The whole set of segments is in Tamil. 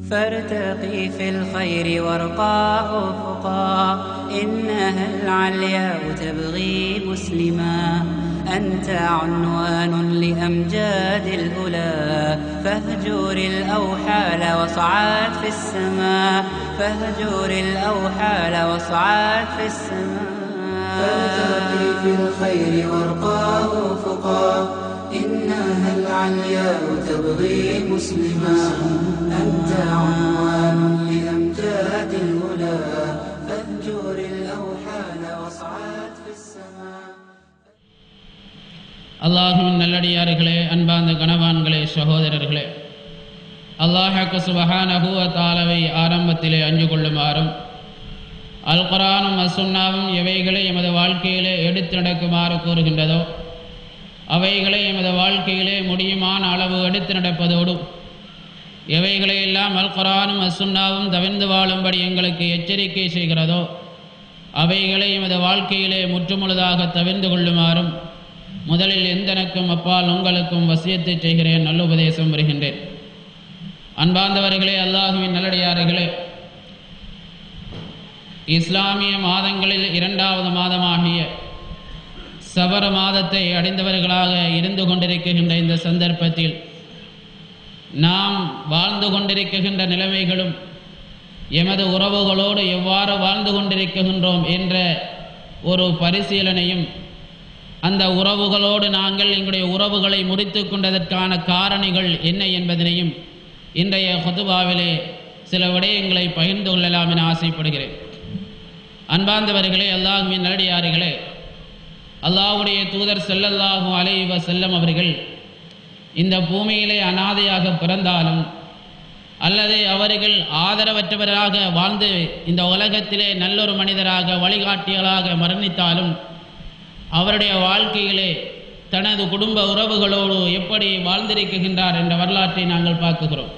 فارتقي في الخير وارقى أفقا إنها العلياء تبغي مسلما أنت عنوان لأمجاد الأولى فاهجر الأوحال واصعد في السماء فاهجر الأوحال واصعد في السماء فارتقي في الخير وارقى أفقا إنها العلياء تبغي مسلما أنت عنوان لأمجاد الأولى فاهجر الأوحال واصعد في السماء அல்லாஹுவின் நல்லடியார்களே அன்பார்ந்த கணவான்களே சகோதரர்களே அல்லாஹக்கு சுபஹானஹு தாலவை ஆரம்பத்திலே அஞ்சு கொள்ளுமாறும் அல் குரானும் அசுன்னாவும் எவைகளை எமது வாழ்க்கையிலே எடுத்து நடக்குமாறு கூறுகின்றதோ அவைகளை எமது வாழ்க்கையிலே முடியுமான அளவு எடுத்து நடப்பதோடும் எவைகளை எல்லாம் அல் குரானும் அசுன்னாவும் தவிர்ந்து வாழும்படி எங்களுக்கு எச்சரிக்கை செய்கிறதோ அவைகளை எமது வாழ்க்கையிலே முற்றுமுழுதாக தவிர்ந்து கொள்ளுமாறும் முதலில் எந்தனக்கும் அப்பால் உங்களுக்கும் வசியத்தை செய்கிறேன் நல்லுபதேசம் வருகின்றேன் அன்பார்ந்தவர்களே அல்லாஹுவின் நல்லடியார்களே இஸ்லாமிய மாதங்களில் இரண்டாவது மாதமாகிய சபர மாதத்தை அடைந்தவர்களாக இருந்து கொண்டிருக்கின்ற இந்த சந்தர்ப்பத்தில் நாம் வாழ்ந்து கொண்டிருக்கின்ற நிலைமைகளும் எமது உறவுகளோடு எவ்வாறு வாழ்ந்து கொண்டிருக்கின்றோம் என்ற ஒரு பரிசீலனையும் அந்த உறவுகளோடு நாங்கள் எங்களுடைய உறவுகளை முறித்து கொண்டதற்கான காரணிகள் என்ன என்பதனையும் இன்றைய ஹொதுபாவிலே சில விடயங்களை பகிர்ந்து கொள்ளலாம் என ஆசைப்படுகிறேன் அன்பார்ந்தவர்களே அல்லாஹுவின் நல்லடியார்களே அல்லாஹுடைய தூதர் செல்லல்லாஹு அலைவ செல்லம் அவர்கள் இந்த பூமியிலே அனாதையாக பிறந்தாலும் அல்லது அவர்கள் ஆதரவற்றவராக வாழ்ந்து இந்த உலகத்திலே நல்லொரு மனிதராக வழிகாட்டியலாக மரணித்தாலும் அவருடைய வாழ்க்கையிலே தனது குடும்ப உறவுகளோடு எப்படி வாழ்ந்திருக்கின்றார் என்ற வரலாற்றை நாங்கள் பார்க்குகிறோம்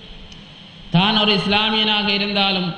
தான் ஒரு இஸ்லாமியனாக இருந்தாலும்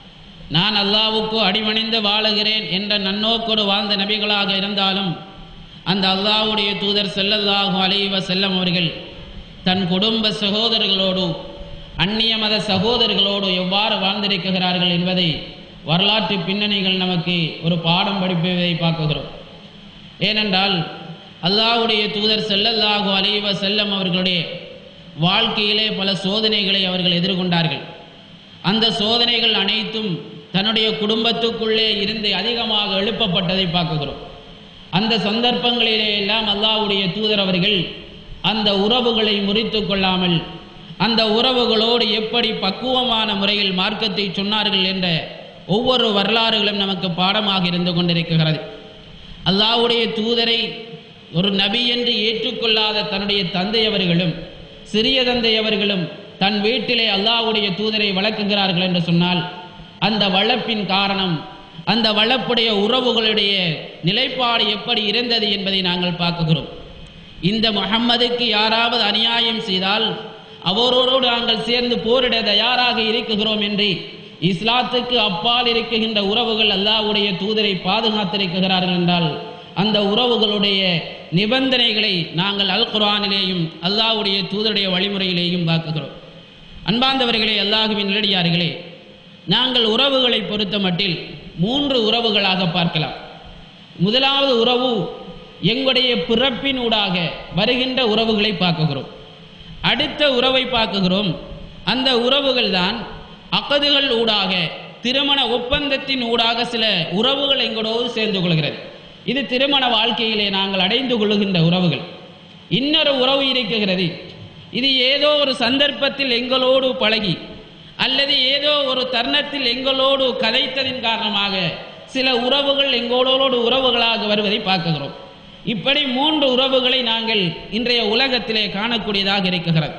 நான் அல்லாவுக்கு அடிமணிந்து வாழுகிறேன் என்ற நன்னோக்கோடு வாழ்ந்த நபிகளாக இருந்தாலும் அந்த அல்லாவுடைய தூதர் செல்லல்லாஹு அலைவ செல்லம் அவர்கள் தன் குடும்ப சகோதரர்களோடு அந்நிய மத சகோதரர்களோடு எவ்வாறு வாழ்ந்திருக்கிறார்கள் என்பதை வரலாற்று பின்னணிகள் நமக்கு ஒரு பாடம் படிப்பதை பார்க்குகிறோம் ஏனென்றால் அல்லாஹுடைய தூதர் செல்லல்லாஹு அலைவ செல்லம் அவர்களுடைய வாழ்க்கையிலே பல சோதனைகளை அவர்கள் எதிர்கொண்டார்கள் அந்த சோதனைகள் அனைத்தும் தன்னுடைய குடும்பத்துக்குள்ளே இருந்து அதிகமாக எழுப்பப்பட்டதை பார்க்குகிறோம் அந்த சந்தர்ப்பங்களிலே எல்லாம் அல்லாஹுடைய தூதர் அவர்கள் அந்த உறவுகளை முறித்து கொள்ளாமல் அந்த உறவுகளோடு எப்படி பக்குவமான முறையில் மார்க்கத்தை சொன்னார்கள் என்ற ஒவ்வொரு வரலாறுகளும் நமக்கு பாடமாக இருந்து கொண்டிருக்கிறது அல்லாஹுடைய தூதரை ஒரு நபி என்று ஏற்றுக்கொள்ளாத தன்னுடைய தந்தையவர்களும் சிறிய தந்தையவர்களும் தன் வீட்டிலே அல்லாஹுடைய தூதரை வளர்க்குகிறார்கள் என்று சொன்னால் அந்த வளர்ப்பின் காரணம் அந்த வளர்ப்புடைய உறவுகளுடைய நிலைப்பாடு எப்படி இருந்தது என்பதை நாங்கள் பார்க்குகிறோம் இந்த முகம்மதுக்கு யாராவது அநியாயம் செய்தால் அவரோடு நாங்கள் சேர்ந்து போரிட தயாராக இருக்குகிறோம் என்று இஸ்லாத்துக்கு அப்பால் இருக்குகின்ற உறவுகள் அல்லாஹ்வுடைய தூதரை பாதுகாத்திருக்கிறார்கள் என்றால் அந்த உறவுகளுடைய நிபந்தனைகளை நாங்கள் அல் குர்ஆனிலேயும் அல்லாஹ்வுடைய தூதருடைய வழிமுறையிலேயும் பார்க்குகிறோம் அன்பார்ந்தவர்களே அல்லாஹுவின் நிலடியார்களே நாங்கள் உறவுகளை பொறுத்த மட்டில் மூன்று உறவுகளாக பார்க்கலாம் முதலாவது உறவு எங்களுடைய பிறப்பினூடாக வருகின்ற உறவுகளை பார்க்குகிறோம் அடுத்த உறவை பார்க்குகிறோம் அந்த உறவுகள் தான் அக்கதுகள் ஊடாக திருமண ஒப்பந்தத்தின் ஊடாக சில உறவுகள் எங்களோடு சேர்ந்து கொள்கிறது இது திருமண வாழ்க்கையிலே நாங்கள் அடைந்து கொள்ளுகின்ற உறவுகள் இன்னொரு உறவு இருக்குகிறது இது ஏதோ ஒரு சந்தர்ப்பத்தில் எங்களோடு பழகி அல்லது ஏதோ ஒரு தருணத்தில் எங்களோடு கதைத்ததின் காரணமாக சில உறவுகள் எங்களோடு உறவுகளாக வருவதை பார்க்குகிறோம் இப்படி மூன்று உறவுகளை நாங்கள் இன்றைய உலகத்திலே காணக்கூடியதாக இருக்கிறது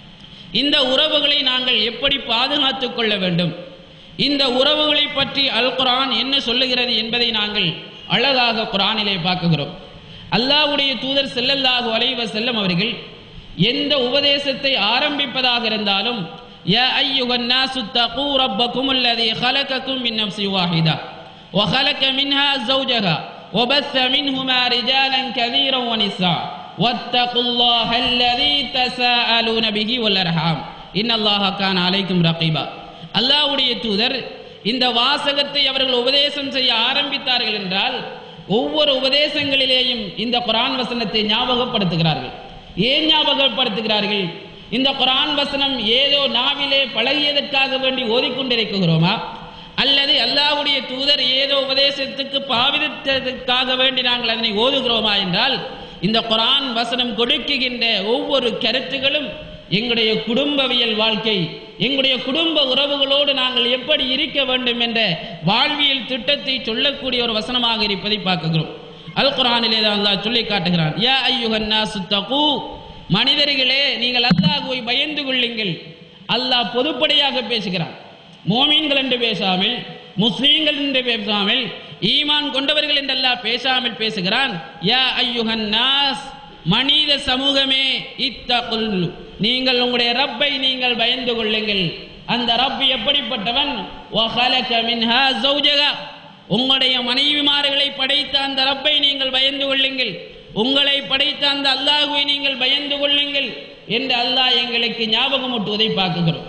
இந்த உறவுகளை நாங்கள் எப்படி பாதுகாத்துக் கொள்ள வேண்டும் இந்த உறவுகளை பற்றி அல் குரான் என்ன சொல்லுகிறது என்பதை நாங்கள் அழகாக குரானிலே பார்க்குகிறோம் அல்லாஹ்வுடைய தூதர் செல்லல்லாஹு அலைவ செல்லம் அவர்கள் எந்த உபதேசத்தை ஆரம்பிப்பதாக இருந்தாலும் யா ஐயுகன் நாசு தகூ ரப்பக்கும் அல்லதி خلقكم من نفس واحدة وخلق منها زوجها وبث منهما رجالا كثيرا ونساء واتقوا الله الذي تساءلون به والأرحام இன்னல்லாஹ கான அலைக்கும் ரகீபா அல்லாஹ்வுடைய தூதர் இந்த வாசகத்தை அவர்கள் உபதேசம் செய்ய ஆரம்பித்தார்கள் என்றால் ஒவ்வொரு உபதேசங்களிலேயும் இந்த குரான் வசனத்தை ஞாபகப்படுத்துகிறார்கள் ஏன் ஞாபகப்படுத்துகிறார்கள் இந்த குரான் வசனம் ஏதோ நாவிலே பழகியதற்காக வேண்டி ஓதிக்கொண்டிருக்கிறோமா அல்லது அல்லாஹ்வுடைய தூதர் ஏதோ உபதேசத்துக்கு பாவித்ததற்காக வேண்டி நாங்கள் அதனை ஓதுகிறோமா என்றால் இந்த குரான் வசனம் கொடுக்குகின்ற ஒவ்வொரு கருத்துகளும் எங்களுடைய குடும்பவியல் வாழ்க்கை எங்களுடைய குடும்ப உறவுகளோடு நாங்கள் எப்படி இருக்க வேண்டும் என்ற வாழ்வியல் திட்டத்தை சொல்லக்கூடிய ஒரு வசனமாக இருப்பதை பார்க்கிறோம் அல் குரானிலே தான் அல்லாஹ் சொல்லி காட்டுகிறான் யா ஐயுகன் நாசு தகு மனிதர்களே நீங்கள் அல்லாஹ்வை பயந்து கொள்ளுங்கள் அல்லாஹ் பொதுப்படையாக பேசுகிறான் மோமீன்கள் என்று பேசாமல் முஸ்லீம்கள் என்று பேசாமல் ஈமான் கொண்டவர்கள் என்று அல்லாஹ் பேசாமல் பேசுகிறான் யா ஐயுகன் நாஸ் மனித சமூகமே இத்தகுல் நீங்கள் உங்களுடைய ரப்பை நீங்கள் பயந்து கொள்ளுங்கள் அந்த ரப் எப்படிப்பட்டவன் وَخَلَقَ مِنْهَا زَوْجَهَا உங்களுடைய மனைவிமார்களை படைத்த அந்த ரப்பை நீங்கள் பயந்து கொள்ளுங்கள் உங்களை படைத்த அந்த அல்லாஹுவை நீங்கள் பயந்து கொள்ளுங்கள் என்று அல்லாஹ் எங்களுக்கு ஞாபகமூட்டுவதை பார்க்குகிறோம்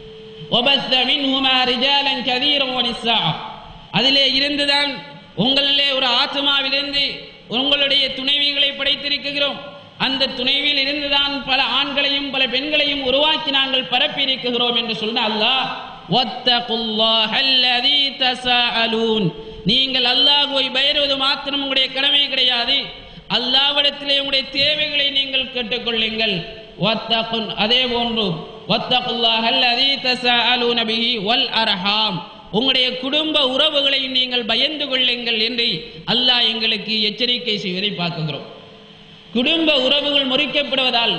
وَبَثَّ مِنْهُمَا رِجَالًا كَثِيرًا وَنِسَاءً அதிலே இருந்துதான் உங்களிலே ஒரு ஆத்மாவிலிருந்து உங்களுடைய துணைவிகளை படைத்திருக்கிறோம் அந்த துணைவியில் இருந்துதான் பல ஆண்களையும் பல பெண்களையும் உருவாக்கி நாங்கள் பரப்பி இருக்கிறோம் என்று சொன்ன அல்லாஹ் وَاتَّقُوا الَّذِي تَسَاءَلُونَ நீங்கள் அல்லாஹ்வை பயருவது மாத்திரம் உங்களுடைய கடமை கிடையாது அல்லாஹ்விடத்திலே உங்களுடைய தேவைகளை நீங்கள் கேட்டுக்கொள்ளுங்கள் வத்தகுன் அதே போன்று வத்தகுல்லாஹ் அல்லதி தஸாஅலூன பிஹி வல் அர்ஹாம் உங்களுடைய குடும்ப உறவுகளை நீங்கள் பயந்து கொள்ளுங்கள் என்று அல்லாஹ் எங்களுக்கு எச்சரிக்கை செய்வதை பார்க்கிறோம் குடும்ப உறவுகள் முறிக்கப்படுவதால்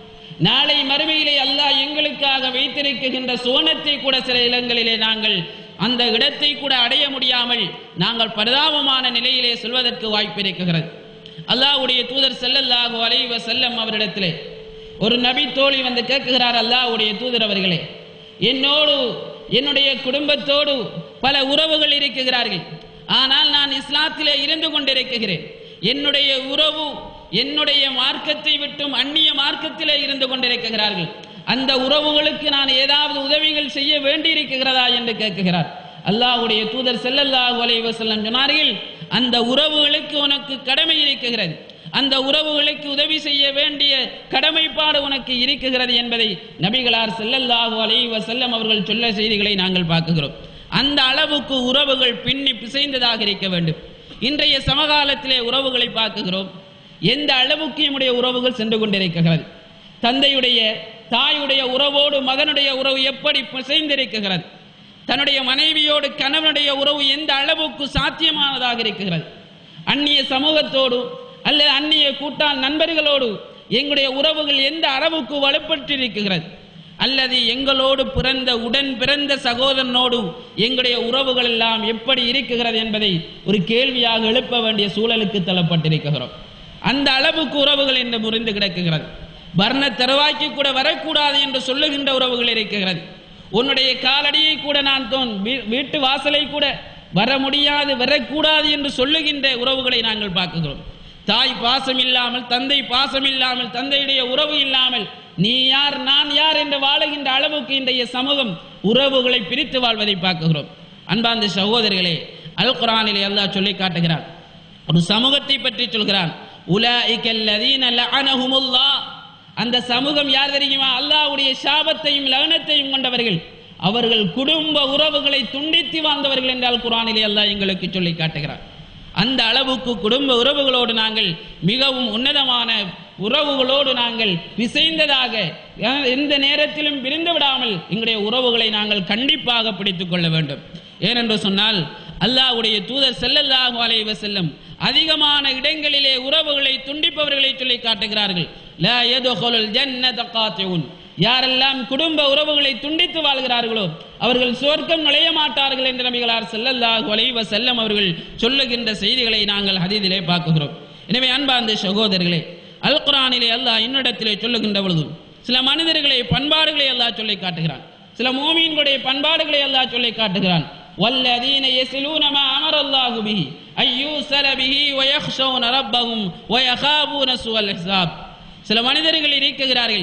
நாளை மறுமையிலே அல்லாஹ் எங்களுக்காக வைத்திருக்கின்ற சுவனத்தை கூட சில இடங்களிலே நாங்கள் அந்த இடத்தை கூட அடைய முடியாமல் நாங்கள் பரிதாபமான நிலையிலே செல்வதற்கு வாய்ப்பு இருக்கிறது அல்லாஹ்வுடைய தூதர் ஸல்லல்லாஹு அலைஹி வஸல்லம் அவரிடத்திலே ஒரு நபி தோழி வந்து கேட்குகிறார் அல்லாஹ்வுடைய தூதர் அவர்களே என்னோடு என்னுடைய குடும்பத்தோடு பல உறவுகள் இருக்கிறார்கள் ஆனால் நான் இஸ்லாத்திலே இருந்து கொண்டிருக்கிறேன் என்னுடைய உறவு என்னுடைய மார்க்கத்தை விட்டும் அந்நிய மார்க்கத்திலே இருந்து கொண்டிருக்கிறார்கள் அந்த உறவுகளுக்கு நான் ஏதாவது உதவிகள் செய்ய வேண்டியிருக்கிறதா என்று கேட்குகிறார் அல்லாஹ்வுடைய தூதர் ஸல்லல்லாஹு அலைஹி வஸல்லம் சொன்னார்கள் அந்த உறவுகளுக்கு உனக்கு கடமை இருக்கிறது அந்த உறவுகளுக்கு உதவி செய்ய வேண்டிய கடமைப்பாடு உனக்கு இருக்கிறது என்பதை நபிகளார் ஸல்லல்லாஹு அலைஹி வஸல்லம் அவர்கள் சொல்ல செய்திகளை நாங்கள் பார்க்கிறோம் அந்த அளவுக்கு உறவுகள் பின்னி பிசைந்ததாக இருக்க வேண்டும் இன்றைய சமகாலத்திலே உறவுகளை பார்க்குகிறோம் எந்த அளவுக்கு நம்முடைய உறவுகள் சென்று கொண்டிருக்கிறது தந்தையுடைய தாயுடைய உறவோடு மகனுடைய உறவு எப்படி பிசைந்திருக்கிறது தன்னுடைய மனைவியோடு கணவனுடைய உறவு எந்த அளவுக்கு சாத்தியமானதாக இருக்கிறது அந்நிய சமூகத்தோடு அல்லது அந்நிய கூட்டான் நண்பர்களோடு எங்களுடைய உறவுகள் எந்த அளவுக்கு வலுப்பட்டிருக்கிறது அல்லது எங்களோடு பிறந்த உடன் பிறந்த சகோதரனோடு எங்களுடைய உறவுகள் எல்லாம் எப்படி இருக்குகிறது என்பதை ஒரு கேள்வியாக எழுப்ப வேண்டிய சூழலுக்கு தள்ளப்பட்டிருக்கிறோம் அந்த அளவுக்கு உறவுகள் என்று முறிந்து கிடக்குகிறது வர்ண தருவாய்க்கு கூட வரக்கூடாது என்று சொல்லுகின்ற உறவுகள் இருக்கிறது உன்னுடைய காலடியை கூட நான் தோன் வீ- வீட்டு வாசலை கூட வர முடியாது வரக்கூடாது என்று சொல்லுகின்ற உறவுகளை நாங்கள் பார்க்கிறோம் தாய் பாசம் இல்லாமல் தந்தை பாசம் இல்லாமல் தந்தையுடைய உறவு இல்லாமல் நீ யார் நான் யார் என்று வாழுகின்ற அளவுக்கு இன்றைய சமூகம் உறவுகளை பிரித்து வாழ்வதை பார்க்கிறோம் அன்பார்ந்த சகோதரர்களே அல் குரானிலே அல்லாஹ் சொல்லி காட்டுகிறான் ஒரு சமூகத்தை பற்றி சொல்கிறான் உலாஇகல்லதீன லஅனஹுமுல்லாஹ் அந்த சமூகம் யார் தெரியுமா அல்லாஹ்வுடைய சாபத்தையும் லகனத்தையும் கொண்டவர்கள் அவர்கள் குடும்ப உறவுகளை துண்டித்து வாழ்ந்தவர்கள் என்றால் குரானிலே அல்லாஹ் எங்களுக்கு சொல்லி காட்டுகிறார் அந்த அளவுக்கு குடும்ப உறவுகளோடு நாங்கள் மிகவும் உன்னதமான உறவுகளோடு நாங்கள் பிசைந்ததாக அஹ், எந்த நேரத்திலும் பிரிந்து விடாமல் எங்களுடைய உறவுகளை நாங்கள் கண்டிப்பாக பிடித்துக் கொள்ள வேண்டும் ஏனென்று சொன்னால் அல்லாஹ்வுடைய தூதர் ஸல்லல்லாஹு அலைஹி வஸல்லம் அதிகமான இடங்களிலே உறவுகளை துண்டிப்பவர்களை சொல்லி காட்டுகிறார்கள் லா யதுகுலுல் ஜன்னத காத்திஉன் யாரெல்லாம் குடும்ப உறவுகளை துண்டித்து வாழ்கிறார்களோ அவர்கள் சுவர்க்கம் நுழைய மாட்டார்கள் என்று நபிகளார் ஸல்லல்லாஹு அலைஹி வஸல்லம் அவர்கள் சொல்லுகின்ற செய்திகளை நாங்கள் ஹதீதிலே பார்க்கிறோம் எனவே அன்பார்ந்த சகோதரர்களே அல் குர்ஆனிலே அல்லாஹ் இன்னிடத்திலே சொல்லுகின்ற பொழுது சில மனிதர்களை பண்பாடுகளை அல்லாஹ் சொல்லி காட்டுகிறான் சில மூமீன்களுடைய பண்பாடுகளை அல்லாஹ் சொல்லி காட்டுகிறான் والذين يصلون ما امر الله به ان يوصل به ويخشون ربهم ويخافون سوء الحساب சில மனிதர்கள் இருக்கிறார்கள்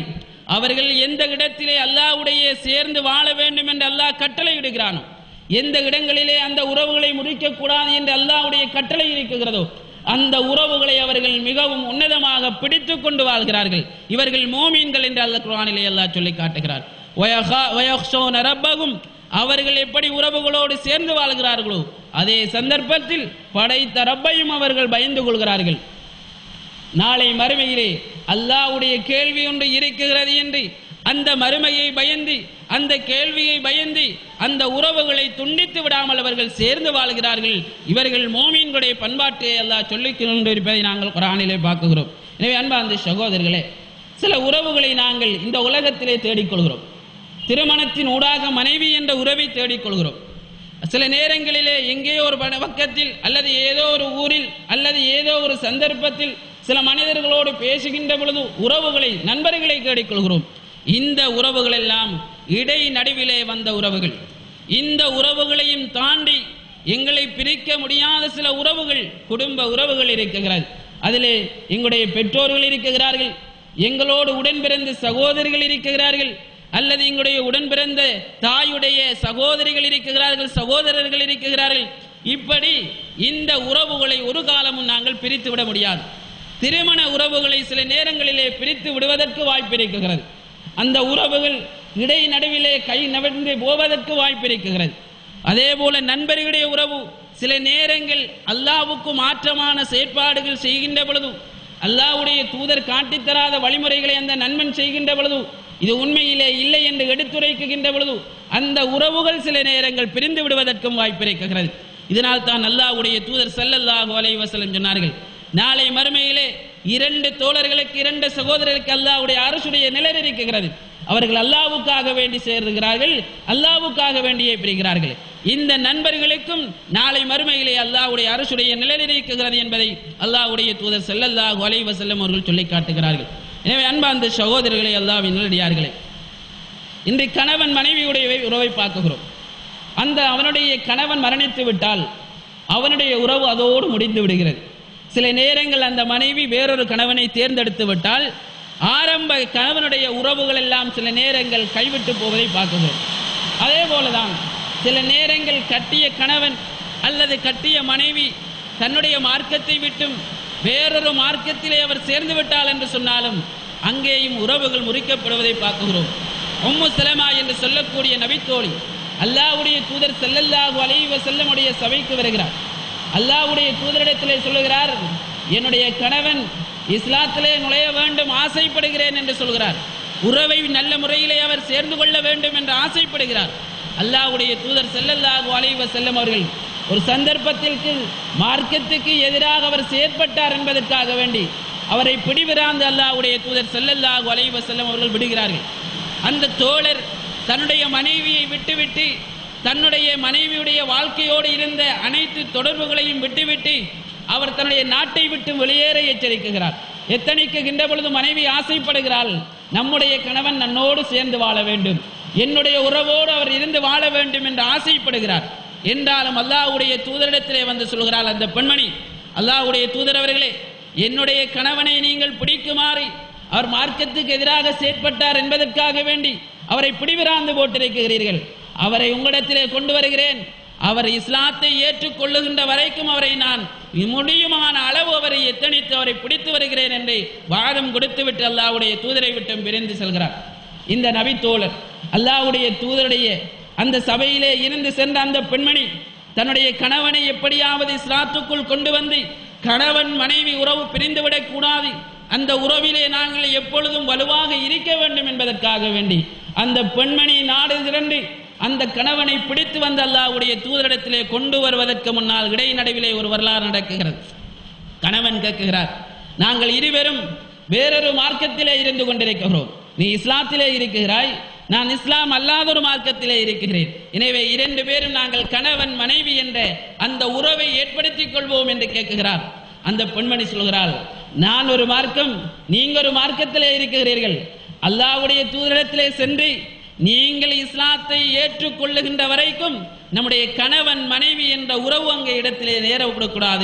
அவர்கள் எந்த இடத்திலே அல்லாஹ்வுடைய சேர்ந்து வாழ வேண்டும் என்று அல்லாஹ் கட்டளை இடுகிறானோ எந்த இடங்களிலே அந்த உறவுகளை முறிக்கக்கூடாது என்று அல்லாஹ்வுடைய கட்டளை இருக்கிறதோ அந்த உறவுகளை அவர்கள் மிகவும் உன்னதமாக பிடித்து கொண்டு வாழ்கிறார்கள் இவர்கள் மோமீன்கள் என்று அல்லாஹ் குர்ஆனிலே அல்லாஹ் சொல்லி காட்டுகிறார் வயஹா- வயஹ்ஷௌன ரப்பகும் அவர்கள் எப்படி உறவுகளோடு சேர்ந்து வாழ்கிறார்களோ அதே சந்தர்ப்பத்தில் படைத்த ரப்பையும் அவர்கள் பயந்து கொள்கிறார்கள் நாளை மறுமையிலே அல்லாஹ்வுடைய கேள்வி ஒன்று இருக்கிறது என்று அந்த மறுமையை பயந்து அந்த கேள்வியை பயந்து அந்த உறவுகளை துண்டித்து விடாமல் அவர்கள் சேர்ந்து வாழ்கிறார்கள் இவர்கள் மோமீன்களுடைய பண்பாட்டை அல்லாஹ் சொல்லிக் கொண்டிருப்பதை நாங்கள் குரானிலே பார்க்குகிறோம் எனவே அன்பார்ந்த சகோதரர்களே சில உறவுகளை நாங்கள் இந்த உலகத்திலே தேடிக்கொள்கிறோம் திருமணத்தின் ஊடாக மனைவி என்ற உறவை தேடிக்கொள்கிறோம் சில நேரங்களிலே எங்கேயோ ஒரு பட- பக்கத்தில் அல்லது ஏதோ ஒரு ஊரில் அல்லது ஏதோ ஒரு சந்தர்ப்பத்தில் சில மனிதர்களோடு பேசுகின்ற பொழுது உறவுகளை நண்பர்களை தேடிக்கொள்கிறோம் இந்த உறவுகள் எல்லாம் இடை நடுவிலே வந்த உறவுகள் இந்த உறவுகளையும் தாண்டி எங்களை பிரிக்க முடியாத சில உறவுகள் குடும்ப உறவுகள் இருக்கிறது அதிலே எங்களுடைய பெற்றோர்கள் இருக்கிறார்கள் எங்களோடு உடன் பிறந்த சகோதரிகள் இருக்கிறார்கள் அல்லது எங்களுடைய உடன் பிறந்த தாயுடைய சகோதரிகள் இருக்கிறார்கள் சகோதரர்கள் இருக்கிறார்கள் இப்படி இந்த உறவுகளை ஒரு காலமும் நாங்கள் பிரித்து விட முடியாது திருமண உறவுகளை சில நேரங்களிலே பிரித்து விடுவதற்கு வாய்ப்பு இருக்கிறது அந்த உறவுகள் இடை நடுவிலே கை நவிழ்ந்து போவதற்கு வாய்ப்பு இருக்கிறது அதே போல நண்பர்களுடைய உறவு சில நேரங்கள் அல்லாவுக்கு மாற்றமான செயற்பாடுகள் செய்கின்ற பொழுது அல்லாஹ்வுடைய தூதர் காட்டித் தராத வழிமுறைகளை அந்த நண்பன் செய்கின்ற பொழுது இது உண்மையிலே இல்லை என்று எடுத்துரைக்குகின்ற பொழுது அந்த உறவுகள் சில நேரங்கள் பிரிந்து விடுவதற்கும் வாய்ப்பு இருக்கிறது இதனால் தான் அல்லாஹ்வுடைய தூதர் ஸல்லல்லாஹு அலைஹி வஸல்லம் சொன்னார்கள் நாளை மறுமையிலே இரண்டு தோழர்களுக்கு இரண்டு சகோதரருக்கு அல்லாஹ்வுடைய அரசுடைய நிழல் இருக்கிறது அவர்கள் அல்லாஹ்வுக்காக வேண்டி சேருகிறார்கள் அல்லாஹ்வுக்காக வேண்டியே பிரிகிறார்கள் இந்த நண்பர்களுக்கும் நாளை மறுமையிலே அல்லாஹ்வுடைய அரசுடைய நிழல் இருக்கிறது என்பதை அல்லாஹ்வுடைய தூதர் ஸல்லல்லாஹு அலைஹி வஸல்லம் அவர்கள் சொல்லி காட்டுகிறார்கள் எனவே அன்பார்ந்த சகோதரர்களே அல்லாஹ்வின் நல்லடியார்களே இன்று கணவன் மனைவியுடைய உறவை பார்க்குகிறோம் அந்த அவனுடைய கணவன் மரணித்து விட்டால் அவனுடைய உறவு அதோடு முடிந்து விடுகிறது சில நேரங்கள் அந்த மனைவி வேறொரு கணவனை தேர்ந்தெடுத்து விட்டால் ஆரம்ப கணவனுடைய உறவுகள் எல்லாம் சில நேரங்கள் கைவிட்டு போவதை பார்க்குகிறோம் அதே போலதான் சில நேரங்கள் கட்டிய கணவன் அல்லது கட்டிய மனைவி தன்னுடைய மார்க்கத்தை விட்டும் வேறொரு மார்க்கத்திலே அவர் சேர்ந்து விட்டால் என்று சொன்னாலும் அங்கேயும் உறவுகள் முறிக்கப்படுவதை பார்க்குகிறோம் உம்மு சலமா என்று சொல்லக்கூடிய நபித்தோழி அல்லாஹ்வுடைய தூதர் ஸல்லல்லாஹு அலைஹி வஸல்லமுடைய சபைக்கு வருகிறார் அல்லாஹ்வுடைய தூதரிடத்திலே சொல்லுகிறார் என்னுடைய கணவன் இஸ்லாத்திலே நுழைய வேண்டும் ஆசைப்படுகிறேன் என்று சொல்கிறார் உறவை நல்ல முறையிலே அவர் சேர்ந்து கொள்ள வேண்டும் என்று ஆசைப்படுகிறார் அல்லாஹ்வுடைய தூதர் ஸல்லல்லாஹு அலைஹி வஸல்லம் அவர்கள் ஒரு சந்தர்ப்பத்திற்கு மார்க்கத்துக்கு எதிராக அவர் செயற்பட்டார் என்பதற்காக வேண்டி அவரை பிடிவிராந்து அல்லாஹ்வுடைய தூதர் ஸல்லல்லாஹு அலைஹி வஸல்லம் அவர்கள் விடுகிறார்கள் அந்த தோழர் தன்னுடைய மனைவியை விட்டுவிட்டு தன்னுடைய மனைவியுடைய வாழ்க்கையோடு இருந்த அனைத்து தொடர்புகளையும் விட்டுவிட்டு அவர் தன்னுடைய நாட்டை விட்டு வெளியேற எச்சரிக்குகிறார் எத்தனைக்குகின்ற பொழுது மனைவி ஆசைப்படுகிறாள் நம்முடைய கணவன் நன்னோடு சேர்ந்து வாழ வேண்டும் என்னுடைய உறவோடு அவர் இருந்து வாழ வேண்டும் என்று ஆசைப்படுகிறார் என்றாலும் அல்லாஹ்வுடைய தூதரிடத்திலே வந்து சொல்கிறாள் அந்த பெண்மணி அல்லாஹ்வுடைய தூதர் அவர்களே என்னுடைய கணவனை நீங்கள் பிடிக்குமாறு அவர் மார்க்கத்துக்கு எதிராக செயற்பட்டார் என்பதற்காக வேண்டி அவரை பிடிவிராந்து போட்டிருக்கிறீர்கள் அவரை உங்களிடத்திலே கொண்டு வருகிறேன் அவர் இஸ்லாத்தை ஏற்றுக்கொள்ளுகின்ற வரைக்கும் அவரை நான் முடியுமான அளவு அவரை எத்தனித்து அவரை பிடித்து வருகிறேன் என்று வாதம் கொடுத்துவிட்டு அல்லாஹ்வுடைய தூதரை விட்டும் பிரிந்து செல்கிறார் இந்த நபி தோழர் அல்லாஹ்வுடைய தூதருடைய அந்த சபையிலே இருந்து சென்ற அந்த பெண்மணி தன்னுடைய கணவனை எப்படியாவது இஸ்லாத்துக்குள் கொண்டு வந்து கணவன் மனைவி உறவு பிரிந்துவிடக் கூடாது அந்த உறவிலே நாங்கள் எப்பொழுதும் வலுவாக இருக்க வேண்டும் என்பதற்காக வேண்டி அந்த பெண்மணி நாடு திரண்டு அந்த கணவனை பிடித்து வந்த அல்லாஹ்வுடைய தூதரிடத்திலே கொண்டு வருவதற்கு முன்னால் இடைநடுவிலே ஒரு வரலாறு நடக்குகிறது கணவன் கேட்குகிறார் நாங்கள் இருவரும் வேறொரு மார்க்கத்திலே இருந்து கொண்டிருக்கிறோம் நீ இஸ்லாத்திலே இருக்கிறாய் நான் இஸ்லாம் அல்லாத ஒரு மார்க்கத்திலே இருக்கிறேன் எனவே இரண்டு பேரும் நாங்கள் கணவன் மனைவி என்ற அந்த உறவை ஏற்படுத்திக் கொள்வோம் என்று கேட்குகிறார் அந்த பெண்மணி சொல்கிறாள் நான் ஒரு மார்க்கம் நீங்க ஒரு மார்க்கத்திலே இருக்கிறீர்கள் அல்லாஹ்வுடைய தூதரிடத்திலே சென்று நீங்கள் இஸ்லாத்தை ஏற்றுக்கொள்ளுகின்ற வரைக்கும் நம்முடைய கணவன் மனைவி என்ற உறவு அங்கே இடத்திலே நேர விடக்கூடாது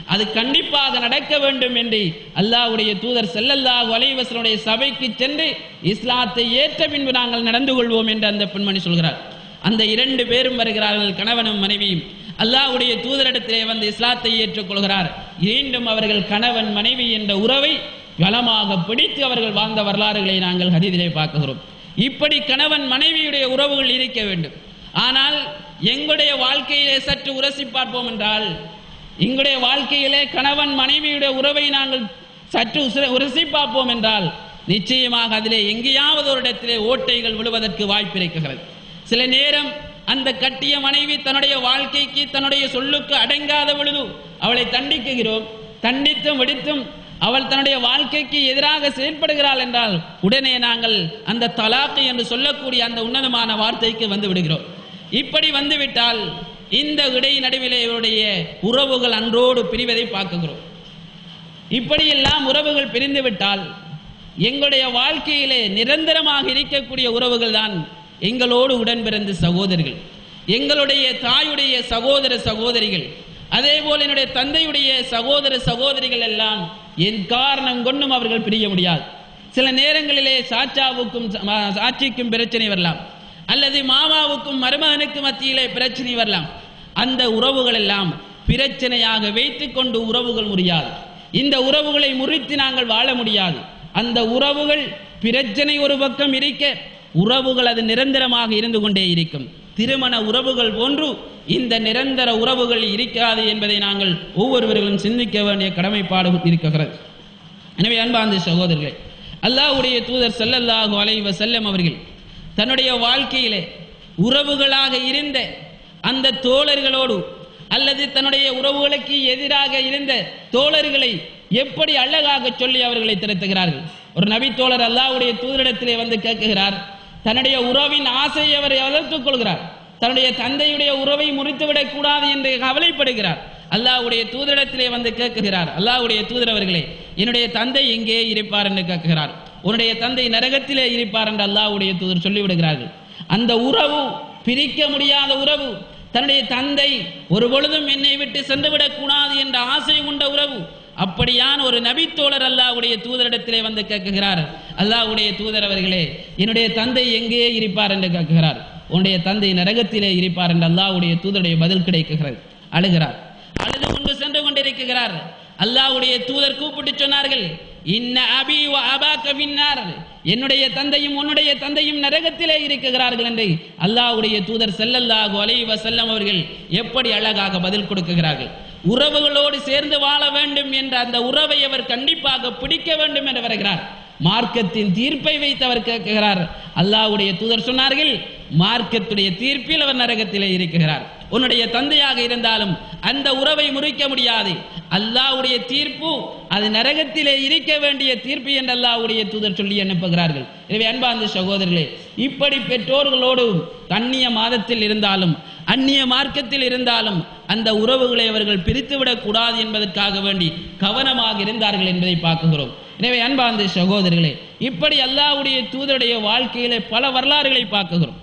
அது கண்டிப்பாக நடக்க வேண்டும் என்று அல்லாஹ்வுடைய தூதர் ஸல்லல்லாஹு அலைஹி வஸல்லுடைய சபைக்கு சென்று இஸ்லாத்தை ஏற்ற பின்பு நாங்கள் நடந்து கொள்வோம் என்று அந்த பெண்மணி சொல்கிறார் அந்த இரண்டு பேரும் வருகிறார்கள் கணவனும் மனைவியும் அல்லாஹ்வுடைய தூதரிடத்திலே வந்து இஸ்லாத்தை ஏற்றுக்கொள்கிறார் மீண்டும் அவர்கள் கணவன் மனைவி என்ற உறவை பலமாக பிடித்து அவர்கள் வாழ்ந்த வரலாறுகளை நாங்கள் ஹதீதிலே பார்க்கிறோம் இப்படி கணவன் மனைவியுடைய உறவுகள் இருக்க வேண்டும் ஆனால் எங்களுடைய வாழ்க்கையிலே சற்று உரசி பார்ப்போம் என்றால் எங்களுடைய வாழ்க்கையிலே கணவன் மனைவியுடைய உறவை நாங்கள் சற்று உச- உரசி பார்ப்போம் என்றால் நிச்சயமாக அதிலே எங்கேயாவது ஒரு இடத்திலே ஓட்டைகள் விழுவதற்கு வாய்ப்பு இருக்கிறது சில நேரம் அந்த கட்டிய மனைவி தன்னுடைய வாழ்க்கைக்கு தன்னுடைய சொல்லுக்கு அடங்காத பொழுது அவளை தண்டிக்குகிறோம் தண்டித்தும் வெடித்தும் அவள் தன்னுடைய வாழ்க்கைக்கு எதிராக செயல்படுகிறாள் என்றால் உடனே நாங்கள் அந்த தலாக்கு என்று சொல்லக்கூடிய அந்த உன்னதமான வார்த்தைக்கு வந்து விடுகிறோம் இப்படி வந்துவிட்டால் இந்த இடை நடுவிலே இவருடைய உறவுகள் அன்றோடு பிரிவதை பார்க்குகிறோம் இப்படியெல்லாம் உறவுகள் பிரிந்து விட்டால் எங்களுடைய வாழ்க்கையிலே நிரந்தரமாக இருக்கக்கூடிய உறவுகள் தான் எங்களோடு உடன் பிறந்த சகோதரர்கள் எங்களுடைய தாயுடைய சகோதர சகோதரிகள் அதே போல என்னுடைய தந்தையுடைய சகோதர சகோதரிகள் எல்லாம் என் காரணம் கொண்டும் அவர்கள் பிரிய முடியாது சில நேரங்களிலே சாச்சாவுக்கும் ச- மா- சாட்சிக்கும் பிரச்சனை வரலாம் அல்லது மாமாவுக்கும் மருமகனுக்கும் மத்தியிலே பிரச்சனை வரலாம் அந்த உறவுகள் எல்லாம் பிரச்சனையாக வைத்துக்கொண்டு உறவுகள் முறியாது இந்த உறவுகளை முறித்து நாங்கள் வாழ முடியாது அந்த உறவுகள் பிரச்சனை ஒரு பக்கம் இருக்க உறவுகள் அது நிரந்தரமாக இருந்து கொண்டே இருக்கும் திருமண உறவுகள் போன்று இந்த நிரந்தர உறவுகள் இருக்காது என்பதை நாங்கள் ஒவ்வொருவர்களும் சிந்திக்க வேண்டிய கடமைப்பாடு இருக்கிறது எனவே அன்பார்ந்த சகோதரர்களே அல்லாஹ்வுடைய தூதர் ஸல்லல்லாஹு அலைஹி வஸல்லம் அவர்கள் தன்னுடைய வாழ்க்கையிலே உறவுகளாக இருந்த அந்த தோழர்களோடு அல்லது தன்னுடைய உறவுகளுக்கு எதிராக இருந்த தோழர்களை எப்படி அழகாக சொல்லி அவர்களை திருத்துகிறார்கள் ஒரு நபி தோழர் அல்லாஹ்வுடைய தூதரிடத்திலே வந்து கேட்குகிறார் தன்னுடைய உறவின் ஆசையை அவர் வளர்த்துக் கொள்கிறார் தன்னுடைய தந்தையுடைய உறவை முறித்துவிடக் கூடாது என்று கவலைப்படுகிறார் அல்லாஹ்வுடைய தூதரிடத்திலே வந்து கேட்குகிறார் அல்லாஹ்வுடைய தூதர் அவர்களே என்னுடைய தந்தை எங்கே இருப்பார் என்று கேட்கிறார் உன்னுடைய தந்தை நரகத்திலே இருப்பார் என்று அல்லாஹ்வுடைய தூதர் சொல்லிவிடுகிறார்கள் அந்த உறவு பிரிக்க முடியாத உறவு தன்னுடைய தந்தை ஒரு பொழுதும் என்னை விட்டு சென்றுவிடக் கூடாது என்ற ஆசை கொண்ட உறவு அப்படியான ஒரு நபித்தோழர் அல்லாஹ்வுடைய தூதரிடத்திலே வந்து கேட்குகிறார் அல்லாஹ்வுடைய தூதர் அவர்களே என்னுடைய தந்தை எங்கே இருப்பார் என்று கேட்குகிறார் உன்னுடைய தந்தை நரகத்திலே இருப்பார் என்று அல்லாஹ்வுடைய தூதருடைய பதில் கிடைக்குகிறது அழுகிறார் அழுது கொண்டு சென்று கொண்டிருக்கிறார் அல்லாஹ்வுடைய தூதர் கூப்பிட்டு சொன்னார்கள் இன்ன அபி வ அபாக்க பின்னார் என்னுடைய தந்தையும் உன்னுடைய தந்தையும் நரகத்திலே இருக்கிறார்கள் என்று அல்லாஹ்வுடைய தூதர் ஸல்லல்லாஹு அலைஹி வஸல்லம் அவர்கள் எப்படி அழகாக பதில் கொடுக்குகிறார்கள் உறவுகளோடு சேர்ந்து வாழ வேண்டும் என்ற அந்த உறவை அவர் கண்டிப்பாக பிடிக்க வேண்டும் என்று வருகிறார் மார்க்கத்தின் தீர்ப்பை வைத்து அவர் கேட்கிறார் அல்லாஹ்வுடைய தூதர் சொன்னார்கள் மார்க்கத்துடைய தீர்ப்பில் அவர் நரகத்திலே இருக்கிறார் உன்னுடைய தந்தையாக இருந்தாலும் அந்த உறவை முறிக்க முடியாது அல்லாஹ்வுடைய தீர்ப்பு அது நரகத்திலே இருக்க வேண்டிய தீர்ப்பு என்று அல்லாஹ்வுடைய தூதர் சொல்லி அனுப்புகிறார்கள் எனவே அன்பார்ந்த சகோதரர்களே இப்படி பெற்றோர்களோடு கண்ணிய மாதத்தில் இருந்தாலும் அந்நிய மார்க்கத்தில் இருந்தாலும் அந்த உறவுகளை அவர்கள் பிரித்துவிடக் கூடாது என்பதற்காக வேண்டி கவனமாக இருந்தார்கள் என்பதை பார்க்குகிறோம் எனவே அன்பார்ந்த சகோதரர்களே இப்படி அல்லாஹ்வுடைய தூதருடைய வாழ்க்கையிலே பல வரலாறுகளை பார்க்குகிறோம்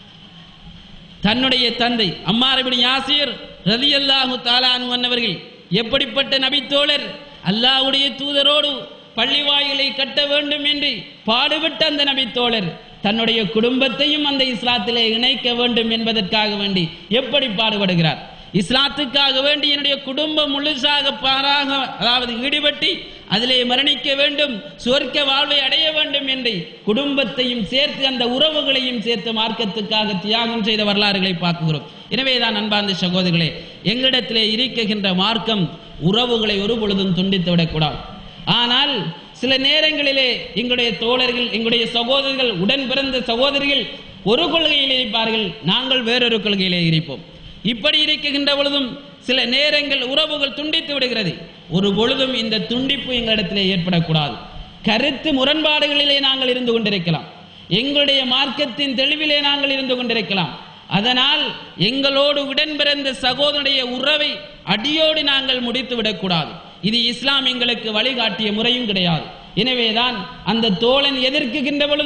தன்னுடைய தந்தை அம்மாரபின் யாசிர் ரலியல்லாஹு தாலானு அன்னவர்கள் எப்படிப்பட்ட நபித்தோழர் அல்லாஹ்வுடைய தூதரோடு பள்ளிவாயிலை கட்ட வேண்டும் என்று பாடுபட்ட அந்த நபித்தோழர் தன்னுடைய குடும்பத்தையும் அந்த இஸ்லாத்திலே இணைக்க வேண்டும் என்பதற்காக வேண்டி எப்படி பாடுபடுகிறார் இஸ்லாத்துக்காக வேண்டி என்னுடைய குடும்பம் முழுசாக பாராக அதாவது ஈடுபட்டு அதிலே மரணிக்க வேண்டும் சுவர்க்க வாழ்வை அடைய வேண்டும் என்று குடும்பத்தையும் சேர்த்து அந்த உறவுகளையும் சேர்த்து மார்க்கத்துக்காக தியாகம் செய்த வரலாறுகளை பார்க்கிறோம் எனவேதான் அன்பார்ந்த சகோதரர்களே எங்களிடத்திலே இருக்கின்ற மார்க்கம் உறவுகளை ஒரு பொழுதும் துண்டித்து விடக்கூடாது ஆனால் சில நேரங்களிலே எங்களுடைய தோழர்கள் எங்களுடைய சகோதரர்கள் உடன் பிறந்த சகோதரிகள் ஒரு கொள்கையில் இருப்பார்கள் நாங்கள் வேறொரு கொள்கையிலே இருப்போம் இப்படி இருக்கின்ற பொழுதும் சில நேரங்கள் உறவுகள் துண்டித்து விடுகிறது ஒரு பொழுதும் இந்த துண்டிப்பு எங்களிடத்திலே ஏற்படக்கூடாது கருத்து முரண்பாடுகளிலே நாங்கள் இருந்து கொண்டிருக்கலாம் எங்களுடைய மார்க்கத்தின் தெளிவிலே நாங்கள் இருந்து கொண்டிருக்கலாம் அதனால் எங்களோடு உடன் பிறந்த சகோதரனுடைய உறவை அடியோடு நாங்கள் முடித்து விடக்கூடாது இது இஸ்லாம் எங்களுக்கு வழிகாட்டிய முறையும் கிடையாது எனவேதான் அந்த தோழன் எதிர்க்குகின்ற பொழுது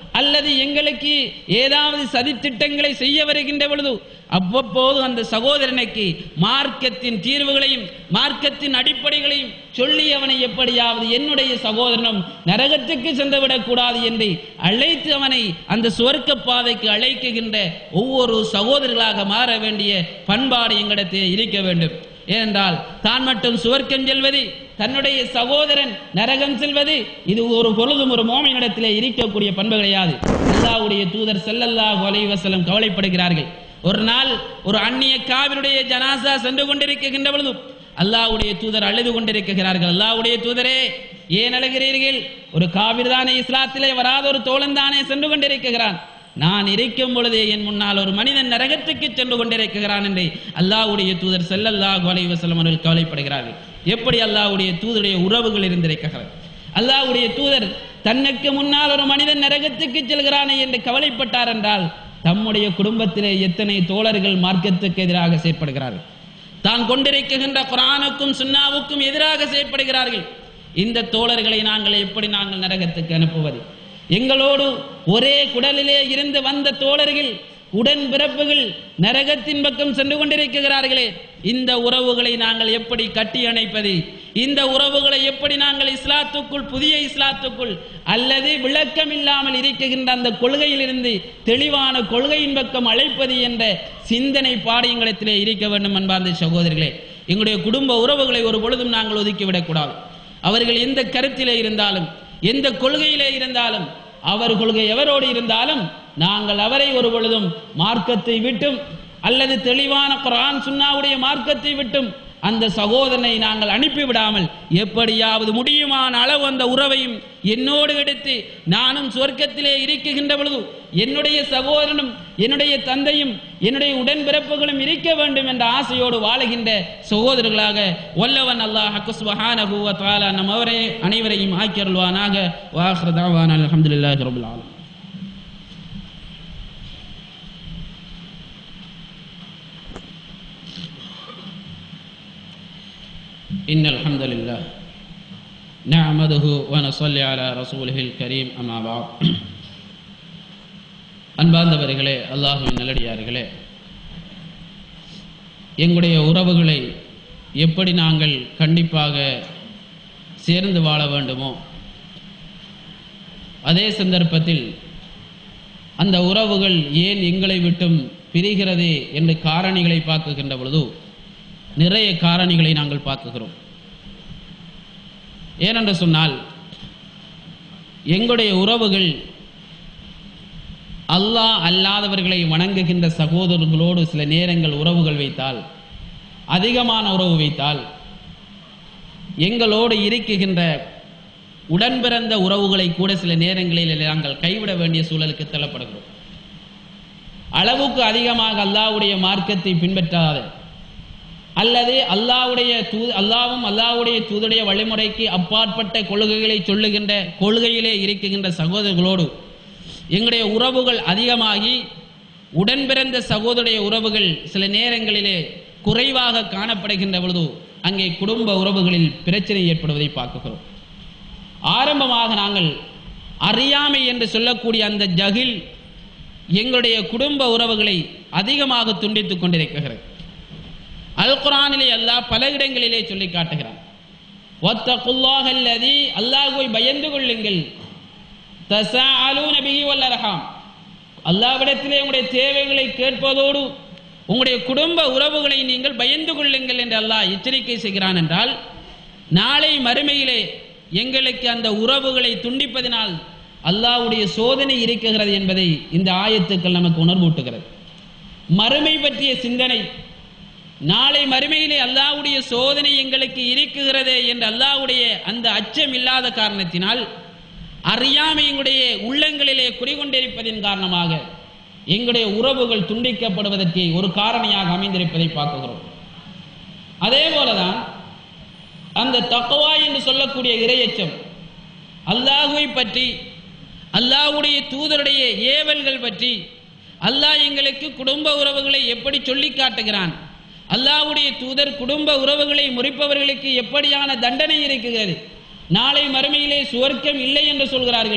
அல்லது எங்களுக்கு ஏதாவது சதித்திட்டங்களை செய்ய வருகின்ற பொழுது அவ்வப்போது அந்த சகோதரனுக்கு மார்க்கத்தின் தீர்வுகளையும் மார்க்கத்தின் அடிப்படைகளையும் சொல்லி அவனை எப்படியாவது என்னுடைய சகோதரனும் நரகத்துக்கு சென்றுவிடக் கூடாது என்று அழைத்து அவனை அந்த சுவர்க்க பாதைக்கு அழைக்குகின்ற ஒவ்வொரு சகோதரர்களாக மாற வேண்டிய பண்பாடு எங்களிடத்தில் இருக்க வேண்டும் ஏனென்றால் தான் மட்டும் சுவர்க்கம் செல்வது தன்னுடைய சகோதரன் நரகம் செல்வது இது ஒரு பொழுதும் ஒரு மோமினிடத்திலே இருக்கக்கூடிய பண்பு கிடையாது அல்லாஹ்வுடைய தூதர் ஸல்லல்லாஹு அலைஹி வஸல்லம் கவலைப்படுகிறார்கள் ஒரு நாள் ஒரு அந்நிய காவிருடைய ஜனாசா சென்று கொண்டிருக்கின்ற பொழுது அல்லாஹ்வுடைய தூதர் அழுது கொண்டிருக்கிறார்கள் அல்லாஹ்வுடைய தூதரே ஏன் அழுகிறீர்கள் ஒரு காவிர் தானே இஸ்லாத்திலே வராத ஒரு தோழன் தானே சென்று கொண்டிருக்கிறான் நான் இருக்கும் பொழுதே என் முன்னால் ஒரு மனிதன் நரகத்துக்கு சென்று கொண்டிருக்கிறான் என்று அல்லாஹ்வுடைய தூதர் ஸல்லல்லாஹு அலைஹி வஸல்லம் அவர்கள் கவலைப்படுகிறார்கள் எப்படி அல்லாஹ்வுடைய தூதருடைய உறவுகள் இருந்திருக்கிறது அல்லாஹ்வுடைய தூதர் தன்னுக்கு முன்னால் ஒரு மனிதன் நரகத்துக்கு செல்கிறானே என்று கவலைப்பட்டார் என்றால் தம்முடைய குடும்பத்திலே எத்தனை தோழர்கள் மார்க்கத்துக்கு எதிராக செயற்படுகிறார்கள் தான் கொண்டிருக்கின்ற குரானுக்கும் சுன்னாவுக்கும் எதிராக செயற்படுகிறார்கள் இந்த தோழர்களை நாங்கள் எப்படி நாங்கள் நரகத்துக்கு அனுப்புவது எங்களோடு ஒரே குடலிலே இருந்து வந்த தோழர்கள் உடன் பிறப்புகள் நரகத்தின் பக்கம் சென்று கொண்டிருக்கிறார்களே இந்த உறவுகளை நாங்கள் எப்படி கட்டி அணைப்பது இந்த உறவுகளை எப்படி நாங்கள் இஸ்லாத்துக்குள் புதிய இஸ்லாத்துக்குள் அல்லது விளக்கம் இல்லாமல் இருக்குகின்ற அந்த கொள்கையிலிருந்து தெளிவான கொள்கையின் பக்கம் அழைப்பது என்ற சிந்தனை பாடியங்களிடத்திலே இருக்க வேண்டும் அன்பார்ந்த சகோதரர்களே எங்களுடைய குடும்ப உறவுகளை ஒரு பொழுதும் நாங்கள் ஒதுக்கிவிடக்கூடாது அவர்கள் எந்த கருத்திலே இருந்தாலும் எந்த கொள்கையிலே இருந்தாலும் அவர் கொள்கை எவரோடு இருந்தாலும் நாங்கள் அவரை ஒரு பொழுதும் மார்க்கத்தை விட்டும் அல்லது தெளிவான குர்ஆன் சுன்னாவுடைய மார்க்கத்தை விட்டும் அந்த சகோதரனை நாங்கள் அனுப்பிவிடாமல் எப்படியாவது முடியுமான அளவு அந்த உறவையும் என்னோடு எடுத்து நானும் சொர்க்கத்திலே இருக்குகின்ற பொழுது என்னுடைய சகோதரனும் என்னுடைய தந்தையும் என்னுடைய உடன்பிறப்புகளும் இருக்க வேண்டும் என்ற ஆசையோடு வாழுகின்ற சகோதரர்களாக வல்லவன் அல்லாஹ் சுப்ஹானஹு வ தஆலா நம் அவரே அனைவரையும் ஆக்கியருள்வானாக வாஹ்ரு தஅவானா அல்ஹம்துலில்லாஹி ரப்பில் ஆலமீன் إن الحمد لله نعمده ونصلي على رسوله الكريم أما بعد அன்பார்ந்தவர்களே அல்லாஹுவின் நல்லடியார்களே எங்களுடைய உறவுகளை எப்படி நாங்கள் கண்டிப்பாக சேர்ந்து வாழ வேண்டுமோ அதே சந்தர்ப்பத்தில் அந்த உறவுகள் ஏன் எங்களை விட்டும் பிரிகிறது என்று காரணிகளை பார்க்குகின்ற பொழுது நிறைய காரணிகளை நாங்கள் பார்க்குகிறோம் ஏனென்று சொன்னால் எங்களுடைய உறவுகள் அல்லாஹ் அல்லாதவர்களை வணங்குகின்ற சகோதரர்களோடு சில நேரங்கள் உறவுகள் வைத்தால் அதிகமான உறவு வைத்தால் எங்களோடு இருக்குகின்ற உடன்பிறந்த உறவுகளை கூட சில நேரங்களில் நாங்கள் கைவிட வேண்டிய சூழலுக்கு தள்ளப்படுகிறோம் அளவுக்கு அதிகமாக அல்லாஹ்வுடைய மார்க்கத்தை பின்பற்றாத அல்லது அல்லாஹ்வுடைய தூ அல்லாவும் அல்லாஹ்வுடைய தூதுடைய வழிமுறைக்கு அப்பாற்பட்ட கொள்கைகளை சொல்லுகின்ற கொள்கையிலே இருக்குகின்ற சகோதரர்களோடு எங்களுடைய உறவுகள் அதிகமாகி உடன் பிறந்த சகோதரிய உறவுகள் சில நேரங்களிலே குறைவாக காணப்படுகின்ற பொழுது அங்கே குடும்ப உறவுகளில் பிரச்சனை ஏற்படுவதை பார்க்கிறோம் ஆரம்பமாக நாங்கள் அறியாமை என்று சொல்லக்கூடிய அந்த ஜகில் எங்களுடைய குடும்ப உறவுகளை அதிகமாக துண்டித்துக் கொண்டிருக்கிறது அல் குரானிலே அல்லாஹ் பல இடங்களிலே சொல்லி காட்டுகிறான் ஒத்தகுல்லாஹல்லதி அல்லாஹுவை பயந்து கொள்ளுங்கள் தசாஅலூன பிஹி வல் அர்ஹாம் அல்லாஹ்விடத்திலே உங்களுடைய தேவைகளை கேட்பதோடு உங்களுடைய குடும்ப உறவுகளை நீங்கள் பயந்து கொள்ளுங்கள் என்று அல்லாஹ் எச்சரிக்கை செய்கிறான் என்றால் நாளை மறுமையிலே எங்களுக்கு அந்த உறவுகளை துண்டிப்பதினால் அல்லாஹ்வுடைய சோதனை இருக்கிறது என்பதை இந்த ஆயத்துக்கள் நமக்கு உணர்வூட்டுகிறது மறுமை பற்றிய சிந்தனை நாளை மறுமையிலே அல்லாஹ்வுடைய சோதனை எங்களுக்கு இருக்குகிறதே என்று அல்லாஹ்வுடைய அந்த அச்சம் இல்லாத காரணத்தினால் அறியாமை எங்களுடைய உள்ளங்களிலே குடிகொண்டிருப்பதின் காரணமாக எங்களுடைய உறவுகள் துண்டிக்கப்படுவதற்கு ஒரு காரணியாக அமைந்திருப்பதை பார்க்கிறோம் அதே போலதான் அந்த தக்குவா என்று சொல்லக்கூடிய இரையச்சம் அல்லாஹுவை பற்றி அல்லாஹ்வுடைய தூதருடைய ஏவல்கள் பற்றி அல்லாஹ் எங்களுக்கு குடும்ப உறவுகளை எப்படி சொல்லி காட்டுகிறான் அல்லாஹ்வுடைய தூதர் குடும்ப உறவுகளை முறிப்பவர்களுக்கு எப்படியான தண்டனை இருக்கிறது நாளை மறுமையிலே சுவர்க்கம் இல்லை என்று சொல்கிறார்களே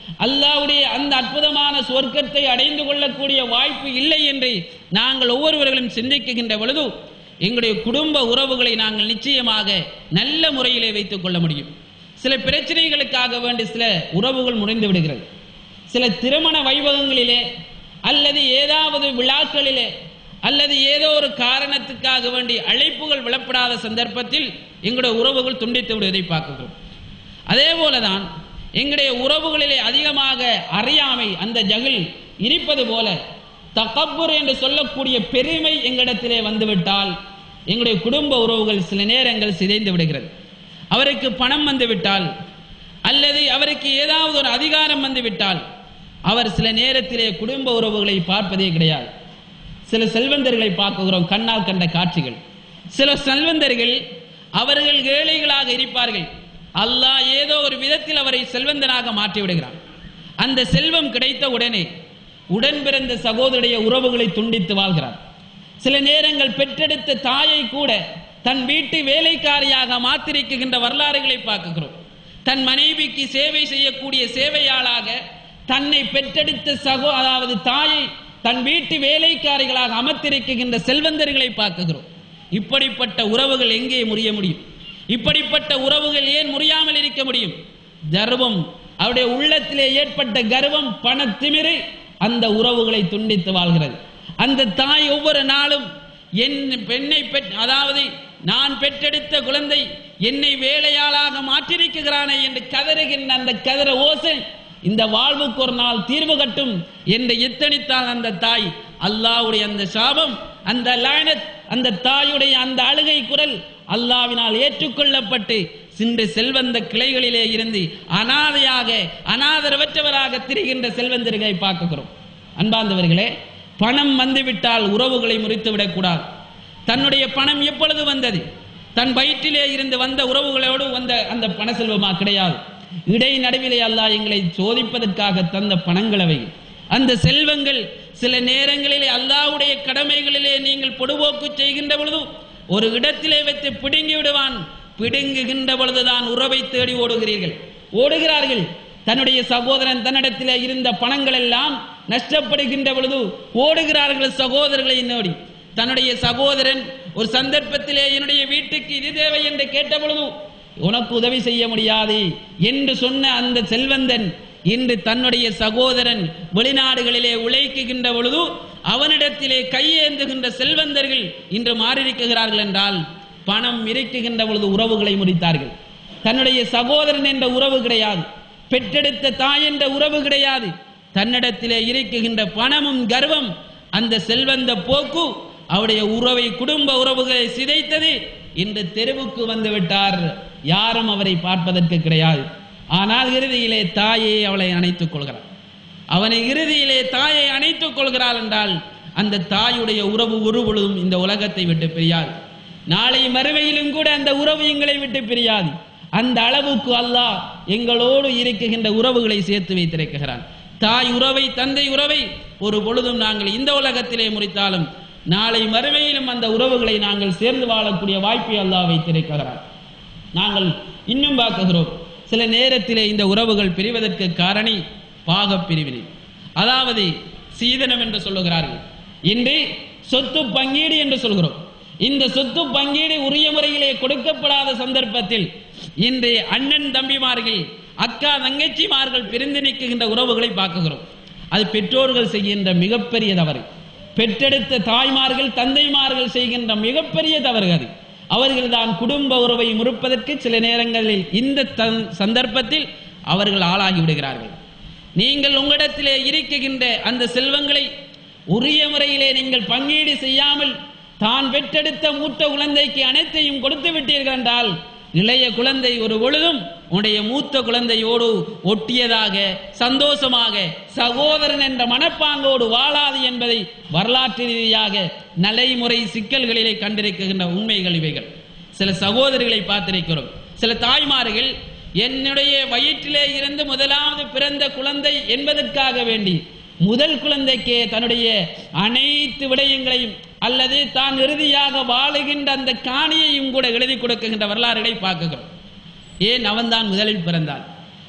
அல்லாஹ்வுடைய அந்த அற்புதமான சொர்க்கத்தை அடைந்து கொள்ளக்கூடிய வாய்ப்பு இல்லை என்று நாங்கள் ஒவ்வொருவர்களும் சிந்திக்குகின்ற பொழுது எங்களுடைய குடும்ப உறவுகளை நாங்கள் நிச்சயமாக நல்ல முறையிலே வைத்துக் கொள்ள முடியும் சில பிரச்சனைகளுக்காக வேண்டி சில உறவுகள் முறிந்து விடுகிறது சில திருமண வைபவங்களிலே அல்லது ஏதாவது விழாக்களிலே அல்லது ஏதோ ஒரு காரணத்துக்காக வேண்டி அழைப்புகள் விளப்படாத சந்தர்ப்பத்தில் எங்களுடைய உறவுகள் துண்டித்து விடுவதை பார்க்கிறோம் அதே போலதான் எங்களுடைய உறவுகளிலே அதிகமாக அறியாமை அந்த ஜகில் இருப்பது போல தகப்புர் என்று சொல்லக்கூடிய பெருமை எங்களிடத்திலே வந்துவிட்டால் எங்களுடைய குடும்ப உறவுகள் சில நேரங்கள் சிதைந்து விடுகிறது அவருக்கு பணம் வந்து விட்டால் அல்லது அவருக்கு ஏதாவது ஒரு அதிகாரம் வந்து விட்டால் அவர் சில நேரத்திலே குடும்ப உறவுகளை பார்ப்பதே கிடையாது சில செல்வந்தர்களை பார்க்கிறோம் கண்ணால் கண்ட காட்சிகள் சில செல்வந்தர்கள் அவர்கள் ஏழைகளாக இருப்பார்கள் அல்லாஹ் ஏதோ ஒரு விதத்தில் அவரை செல்வந்தனாக மாற்றி விடுகிறான் அந்த செல்வம் கிடைத்த உடனே உடன் பிறந்த சகோதரிய உறவுகளை துண்டித்து வாழ்கிறார் சில நேரங்கள் பெற்றெடுத்த தாயை கூட தன் வீட்டு வேலைக்காரியாக மாத்திரிக்குகின்ற வரலாறுகளை பார்க்கிறோம் தன் மனைவிக்கு சேவை செய்யக்கூடிய சேவையாளாக தன்னை பெற்றெடுத்த சகோ அதாவது தாயை தன் வீட்டு வேலைக்காரிகளாக அமர்த்திருக்கின்ற செல்வந்தர்களை பார்க்கிறோம் இப்படிப்பட்ட உறவுகள் எங்கே முறிய முடியும் இப்படிப்பட்ட உறவுகள் ஏன் முறியாமல் இருக்க முடியும் கர்வம் அவருடைய உள்ளத்திலே ஏற்பட்ட கர்வம் பணத்திமிரு அந்த உறவுகளை துண்டித்து வாழ்கிறது அந்த தாய் ஒவ்வொரு நாளும் என் பெண்ணை பெற் அதாவது நான் பெற்றெடுத்த குழந்தை என்னை வேலையாளாக மாற்றிருக்கிறானே என்று கதறுகின்ற அந்த கதற ஓசை இந்த வாழ்வுக்கு ஒரு நாள் தீர்வு கட்டும் என்று எத்தனித்தால் அந்த தாய் அல்லாஹ்வுடைய அந்த சாபம் அந்த லானத் அந்த தாயுடைய அந்த அழுகை குரல் அல்லாவினால் ஏற்றுக்கொள்ளப்பட்டு சின்று செல்வந்த கிளைகளிலே இருந்து அனாதையாக அனாதரவற்றவராக திரிகின்ற செல்வந்தர்களை பார்க்கிறோம் அன்பார்ந்தவர்களே பணம் வந்துவிட்டால் உறவுகளை முறித்து விடக்கூடாது தன்னுடைய பணம் எப்பொழுது வந்தது தன் வயிற்றிலே இருந்து வந்த உறவுகளோடு வந்த அந்த பண செல்வமா கிடையாது இடை நடுவிலே அல்லாஹ் எங்களை சோதிப்பதற்காக தந்த பணங்கள் அவை அந்த செல்வங்கள் சில நேரங்களிலே அல்லாஹ்வுடைய கடமைகளிலே நீங்கள் பொடுபோக்கு செய்கின்ற பொழுது ஒரு இடத்திலே வைத்து பிடுங்கி விடுவான் பிடுங்குகின்ற பொழுதுதான் உறவை தேடி ஓடுகிறீர்கள் ஓடுகிறார்கள் தன்னுடைய சகோதரன் தன்னிடத்திலே இருந்த பணங்கள் எல்லாம் நஷ்டப்படுகின்ற பொழுது ஓடுகிறார்கள் சகோதரர்களை நோடி தன்னுடைய சகோதரன் ஒரு சந்தர்ப்பத்திலே என்னுடைய வீட்டுக்கு இது தேவை என்று கேட்ட பொழுது உனக்கு உதவி செய்ய முடியாது என்று சொன்ன அந்த செல்வந்தன் இன்று தன்னுடைய சகோதரன் வெளிநாடுகளிலே உழைக்குகின்ற பொழுது அவனிடத்திலே கையேந்துகின்ற செல்வந்தர்கள் இன்று மாறியிருக்கிறார்கள் என்றால் பணம் இருக்குகின்ற பொழுது உறவுகளை முடித்தார்கள் தன்னுடைய சகோதரன் என்ற உறவு கிடையாது பெற்றெடுத்த தாய் என்ற உறவு கிடையாது தன்னிடத்திலே இருக்குகின்ற பணமும் கர்வம் அந்த செல்வந்த போக்கு அவருடைய உறவை குடும்ப உறவுகளை சிதைத்தது இன்று தெருவுக்கு வந்து விட்டார் யாரும் அவரை பார்ப்பதற்கு கிடையாது ஆனால் இறுதியிலே தாயே அவளை அணைத்துக் கொள்கிறார் அவனை இறுதியிலே தாயை அணைத்துக் கொள்கிறாள் என்றால் அந்த தாயுடைய உறவு ஒரு பொழுதும் இந்த உலகத்தை விட்டு பிரியாது நாளை மறுமையிலும் கூட அந்த உறவு எங்களை விட்டு பிரியாது அந்த அளவுக்கு அல்லாஹ் எங்களோடு இருக்குகின்ற உறவுகளை சேர்த்து வைத்திருக்கிறான் தாய் உறவை தந்தை உறவை ஒரு பொழுதும் நாங்கள் இந்த உலகத்திலே முறித்தாலும் நாளை மறுமையிலும் அந்த உறவுகளை நாங்கள் சேர்ந்து வாழக்கூடிய வாய்ப்பை அல்லாஹ் வைத்திருக்கிறான் நாங்கள் இன்னும் பார்க்குகிறோம் சில நேரத்திலே இந்த உறவுகள் பிரிவதற்கு காரணி பாகப் பிரிவினை அதாவது சீதனம் என்று சொல்லுகிறார்கள் இன்று சொத்து பங்கீடு என்று சொல்கிறோம் இந்த சொத்து பங்கீடு உரிய முறையிலே கொடுக்கப்படாத சந்தர்ப்பத்தில் இன்று அண்ணன் தம்பிமார்கள் அக்கா தங்கச்சிமார்கள் பிரிந்து நிற்கின்ற உறவுகளை பார்க்குகிறோம் அது பெற்றோர்கள் செய்கின்ற மிகப்பெரிய தவறு பெற்றெடுத்த தாய்மார்கள் தந்தைமார்கள் செய்கின்ற மிகப்பெரிய தவறு அது அவர்கள் தான் குடும்ப உறவை முறுப்பதற்கு சில நேரங்களில் இந்த தன் சந்தர்ப்பத்தில் அவர்கள் ஆளாகி விடுகிறார்கள் நீங்கள் உங்களிடத்திலே இருக்குகின்ற அந்த செல்வங்களை உரிய முறையிலே நீங்கள் பங்கீடு செய்யாமல் தான் பெற்றெடுத்த மூத்த குழந்தைக்கு அனைத்தையும் கொடுத்து விட்டீர்கள் என்றால் இளைய குழந்தை ஒரு பொழுதும் உன்னுடைய மூத்த குழந்தையோடு ஒட்டியதாக சந்தோஷமாக சகோதரன் என்ற மனப்பாங்கோடு வாழாது என்பதை வரலாற்று ரீதியாக நடைமுறை சிக்கல்களிலே கண்டிருக்கின்ற உண்மைகள் இவைகள் சில சகோதரிகளை பார்த்திருக்கிறோம் சில தாய்மார்கள் என்னுடைய வயிற்றிலே இருந்து முதலாவது பிறந்த குழந்தை என்பதற்காக வேண்டி முதல் குழந்தைக்கே தன்னுடைய அனைத்து விடயங்களையும் அல்லது தான் இறுதியாக வாழுகின்ற அந்த காணியையும் கூட எழுதி கொடுக்குகின்ற வரலாறுகளை பார்க்குகிறோம் ஏன் அவன்தான் முதலில் பிறந்தான்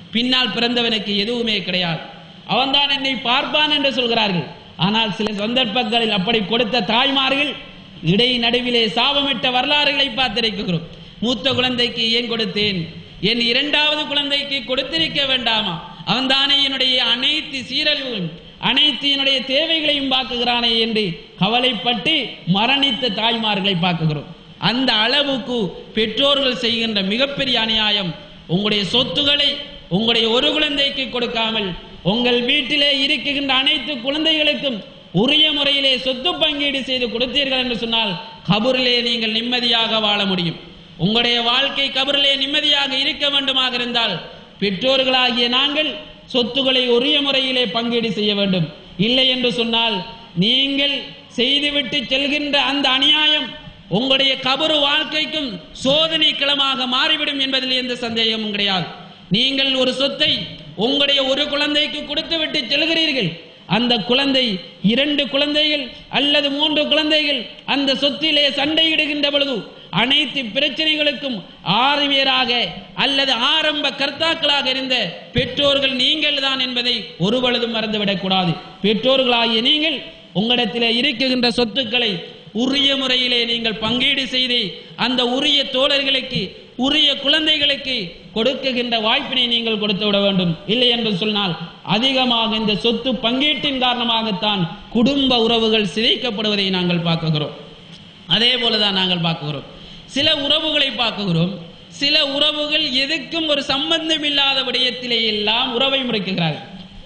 பின்னால் பிறந்தவனுக்கு எதுவுமே கிடையாது அவன்தான் என்னை பார்ப்பான் என்று சொல்கிறார்கள் ஆனால் சில சந்தர்ப்பங்களில் அப்படி கொடுத்த தாய்மார்கள் இடை நடுவிலே சாபமிட்ட வரலாறுகளை பார்த்திருக்கிறோம் மூத்த குழந்தைக்கு ஏன் கொடுத்தேன் என் இரண்டாவது குழந்தைக்கு கொடுத்திருக்க வேண்டாமா அவன்தானே என்னுடைய அனைத்து சீரழிவுகளும் அனைத்து என்னுடைய தேவைகளையும் பார்க்குகிறானே என்று கவலைப்பட்டு மரணித்த தாய்மார்களை பார்க்குகிறோம் அந்த அளவுக்கு பெற்றோர்கள் செய்கின்ற மிகப்பெரிய அநியாயம் உங்களுடைய சொத்துக்களை உங்களுடைய ஒரு குழந்தைக்கு கொடுக்காமல் உங்கள் வீட்டிலே இருக்குகின்ற அனைத்து குழந்தைகளுக்கும் உரிய முறையிலே சொத்து பங்கீடு செய்து கொடுத்தீர்கள் என்று சொன்னால் கபூரிலே நீங்கள் நிம்மதியாக வாழ முடியும் உங்களுடைய வாழ்க்கை கபரிலே நிம்மதியாக இருக்க வேண்டுமாக இருந்தால் பெற்றோர்களாகிய நாங்கள் சொத்துக்களை உரிய முறையிலே பங்கீடு செய்ய வேண்டும் இல்லை என்று சொன்னால் நீங்கள் செய்துவிட்டு செல்கின்ற அந்த அநியாயம் உங்களுடைய கபரு வாழ்க்கைக்கும் சோதனை களமாக மாறிவிடும் என்பதில் எந்த சந்தேகமும் கிடையாது நீங்கள் ஒரு சொத்தை உங்களுடைய ஒரு குழந்தைக்கு கொடுத்து விட்டு செல்கிறீர்கள் அந்த குழந்தை இரண்டு குழந்தைகள் அல்லது மூன்று குழந்தைகள் அந்த சொத்திலே சண்டையிடுகின்ற பொழுது அனைத்து பிரச்சனைகளுக்கும் ஆறுவேராக அல்லது ஆரம்ப கர்த்தாக்களாக இருந்த பெற்றோர்கள் நீங்கள் தான் என்பதை ஒருபொழுதும் மறந்துவிடக் கூடாது பெற்றோர்களாகிய நீங்கள் உங்களிடத்திலே இருக்குகின்ற சொத்துக்களை உரிய முறையிலே நீங்கள் பங்கீடு செய்து அந்த உரிய தோழர்களுக்கு உரிய குழந்தைகளுக்கு கொடுக்குகின்ற வாய்ப்பினை நீங்கள் கொடுத்து விட வேண்டும் இல்லை என்று சொன்னால் அதிகமாக இந்த சொத்து பங்கீட்டின் காரணமாகத்தான் குடும்ப உறவுகள் சிதைக்கப்படுவதை நாங்கள் பார்க்குகிறோம் அதே போலதான் நாங்கள் பார்க்குகிறோம் சில உறவுகளை பார்க்குகிறோம் சில உறவுகள் எதுக்கும் ஒரு சம்பந்தம் இல்லாத விடயத்திலே எல்லாம் உறவை முறைக்குகிறார்கள்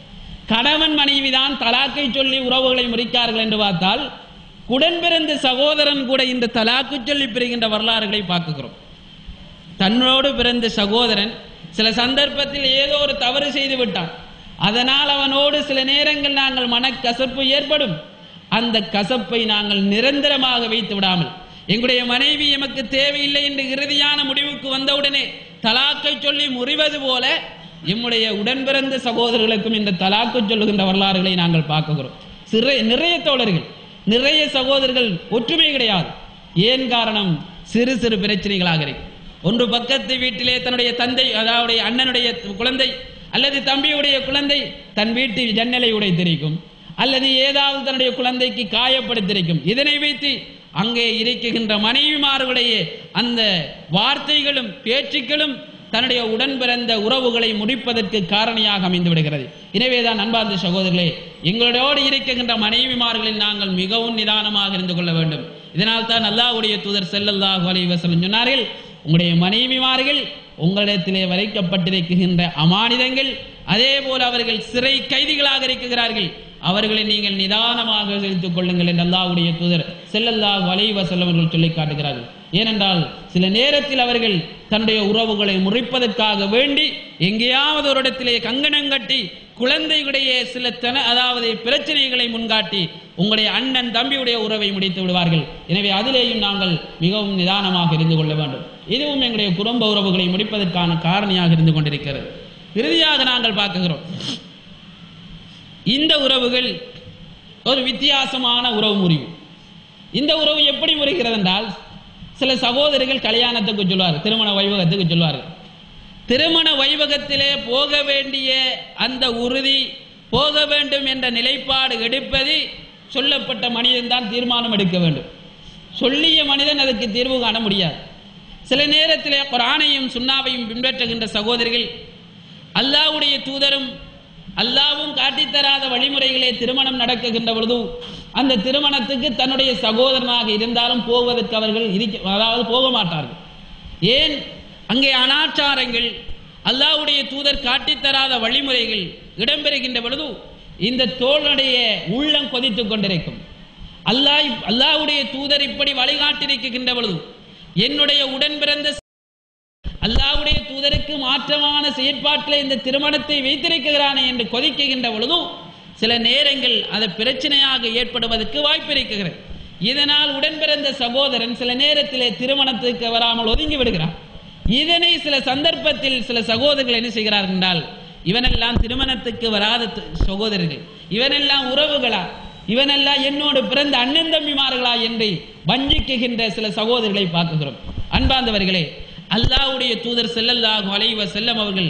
கணவன் மனைவிதான் தலாக்கை சொல்லி உறவுகளை முறிக்கார்கள் என்று பார்த்தால் உடன் பிறந்த சகோதரன் கூட இந்த தலாக்கு சொல்லி பெறுகின்ற வரலாறுகளை பார்க்குகிறோம் தன்னோடு பிறந்த சகோதரன் சில சந்தர்ப்பத்தில் ஏதோ ஒரு தவறு செய்து விட்டான் அதனால் அவனோடு சில நேரங்கள் நாங்கள் மனக்கசப்பு ஏற்படும் அந்த கசப்பை நாங்கள் நிரந்தரமாக வைத்து விடாமல் எங்களுடைய மனைவி எமக்கு தேவையில்லை என்று இறுதியான முடிவுக்கு வந்தவுடனே தலாக்கை சொல்லி முறிவது போல எம்முடைய உடன் பிறந்த சகோதரர்களுக்கும் இந்த தலாக்கு சொல்லுகின்ற வரலாறுகளை நாங்கள் பார்க்குகிறோம் சிறை நிறைய தோழர்கள் நிறைய சகோதரர்கள் ஒற்றுமை கிடையாது ஏன் காரணம் சிறு சிறு பிரச்சனைகளாக இருக்கு ஒன்று பக்கத்து வீட்டிலே தன்னுடைய தந்தை அதாவது அண்ணனுடைய குழந்தை அல்லது தம்பியுடைய குழந்தை தன் வீட்டில் ஜன்னலை உடைத்திருக்கும் அல்லது ஏதாவது தன்னுடைய குழந்தைக்கு காயப்படுத்திருக்கும் இதனை வைத்து அங்கே இருக்குகின்ற மனைவிமார்களுடைய அந்த வார்த்தைகளும் பேச்சுக்களும் தன்னுடைய உடன் பிறந்த உறவுகளை முடிப்பதற்கு காரணியாக அமைந்து விடுகிறது எனவேதான் அன்பார்ந்த சகோதரர்களே எங்களோடு இருக்குகின்ற மனைவிமார்களில் நாங்கள் மிகவும் நிதானமாக இருந்து கொள்ள வேண்டும் இதனால் தான் அல்லாஹ்வுடைய தூதர் ஸல்லல்லாஹு அலைஹி வஸல்லம் சொன்னார்கள் உங்களுடைய மனைவிமார்கள் உங்களிடத்திலே வரைக்கப்பட்டிருக்கின்ற அமானிதங்கள் அதே போல அவர்கள் சிறை கைதிகளாக இருக்கிறார்கள் அவர்களை நீங்கள் நிதானமாக செலுத்திக் கொள்ளுங்கள் என்று அல்லாஹ்வுடைய தூதர் ஸல்லல்லாஹு அலைஹி வஸல்லம் அவர்கள் சொல்லி காட்டுகிறார்கள் ஏனென்றால் சில நேரத்தில் அவர்கள் தன்னுடைய உறவுகளை முறிப்பதற்காக வேண்டி எங்கேயாவது ஒரு இடத்திலே கங்கணம் கட்டி குழந்தைகளுடைய சில தன அதாவது பிரச்சனைகளை முன்காட்டி உங்களுடைய அண்ணன் தம்பியுடைய உறவை முடித்து விடுவார்கள் எனவே அதிலேயும் நாங்கள் மிகவும் நிதானமாக இருந்து கொள்ள வேண்டும் இதுவும் எங்களுடைய குடும்ப உறவுகளை முடிப்பதற்கான காரணியாக இருந்து கொண்டிருக்கிறது இறுதியாக நாங்கள் பார்க்குகிறோம் இந்த உறவுகள் ஒரு வித்தியாசமான உறவு முறிவு இந்த உறவு எப்படி முறிகிறது என்றால் சில சகோதரிகள் கல்யாணத்துக்கு சொல்வார்கள் திருமண வைபகத்துக்கு சொல்வார்கள் திருமண வைபகத்திலே போக வேண்டிய அந்த உறுதி போக வேண்டும் என்ற நிலைப்பாடு எடுப்பது சொல்லப்பட்ட மனிதன் தான் தீர்மானம் எடுக்க வேண்டும் சொல்லிய மனிதன் அதுக்கு தீர்வு காண முடியாது சில நேரத்திலே குரானையும் சுண்ணாவையும் பின்பற்றுகின்ற சகோதரிகள் அல்லாஹ்வுடைய தூதரும் அல்லாவும் காட்டித்தராத வழிமுறைகளே திருமணம் நடக்குகின்ற பொழுது அந்த திருமணத்துக்கு தன்னுடைய சகோதரனாக இருந்தாலும் போவதற்கு அவர்கள் இருக்க அதாவது போக மாட்டார்கள் ஏன் அங்கே அனாச்சாரங்கள் அல்லாஹ்வுடைய தூதர் காட்டித்தராத வழிமுறைகள் இடம்பெறுகின்ற பொழுது இந்த தோளுடைய உள்ளம் கொதித்துக் கொண்டிருக்கும் அல்லாஹ் அல்லாஹ்வுடைய தூதர் இப்படி வழிகாட்டிருக்கின்ற பொழுது என்னுடைய உடன் பிறந்த அல்லாஹ்வுடைய தூதருக்கு மாற்றமான செயற்பாட்டில் இந்த திருமணத்தை வைத்திருக்கிறானே என்று கொதிக்குகின்ற பொழுதும் சில நேரங்கள் அது பிரச்சனையாக ஏற்படுவதற்கு வாய்ப்பு இருக்கிறது இதனால் உடன் பிறந்த சகோதரன் சில நேரத்திலே திருமணத்துக்கு வராமல் ஒதுங்கி விடுகிறார் இதனை சில சந்தர்ப்பத்தில் சில சகோதரர்கள் என்ன செய்கிறார்கள் என்றால் இவனெல்லாம் திருமணத்துக்கு வராத த- சகோதரர்கள் இவனெல்லாம் உறவுகளா இவனெல்லாம் என்னோடு பிறந்த அண்ணன் தம்பிமார்களா என்று வஞ்சிக்குகின்ற சில சகோதரர்களை பார்க்குகிறோம் அன்பார்ந்தவர்களே அல்லாஹ்வுடைய தூதர் ஸல்லல்லாஹு அலைஹி வஸல்லம் அவர்கள்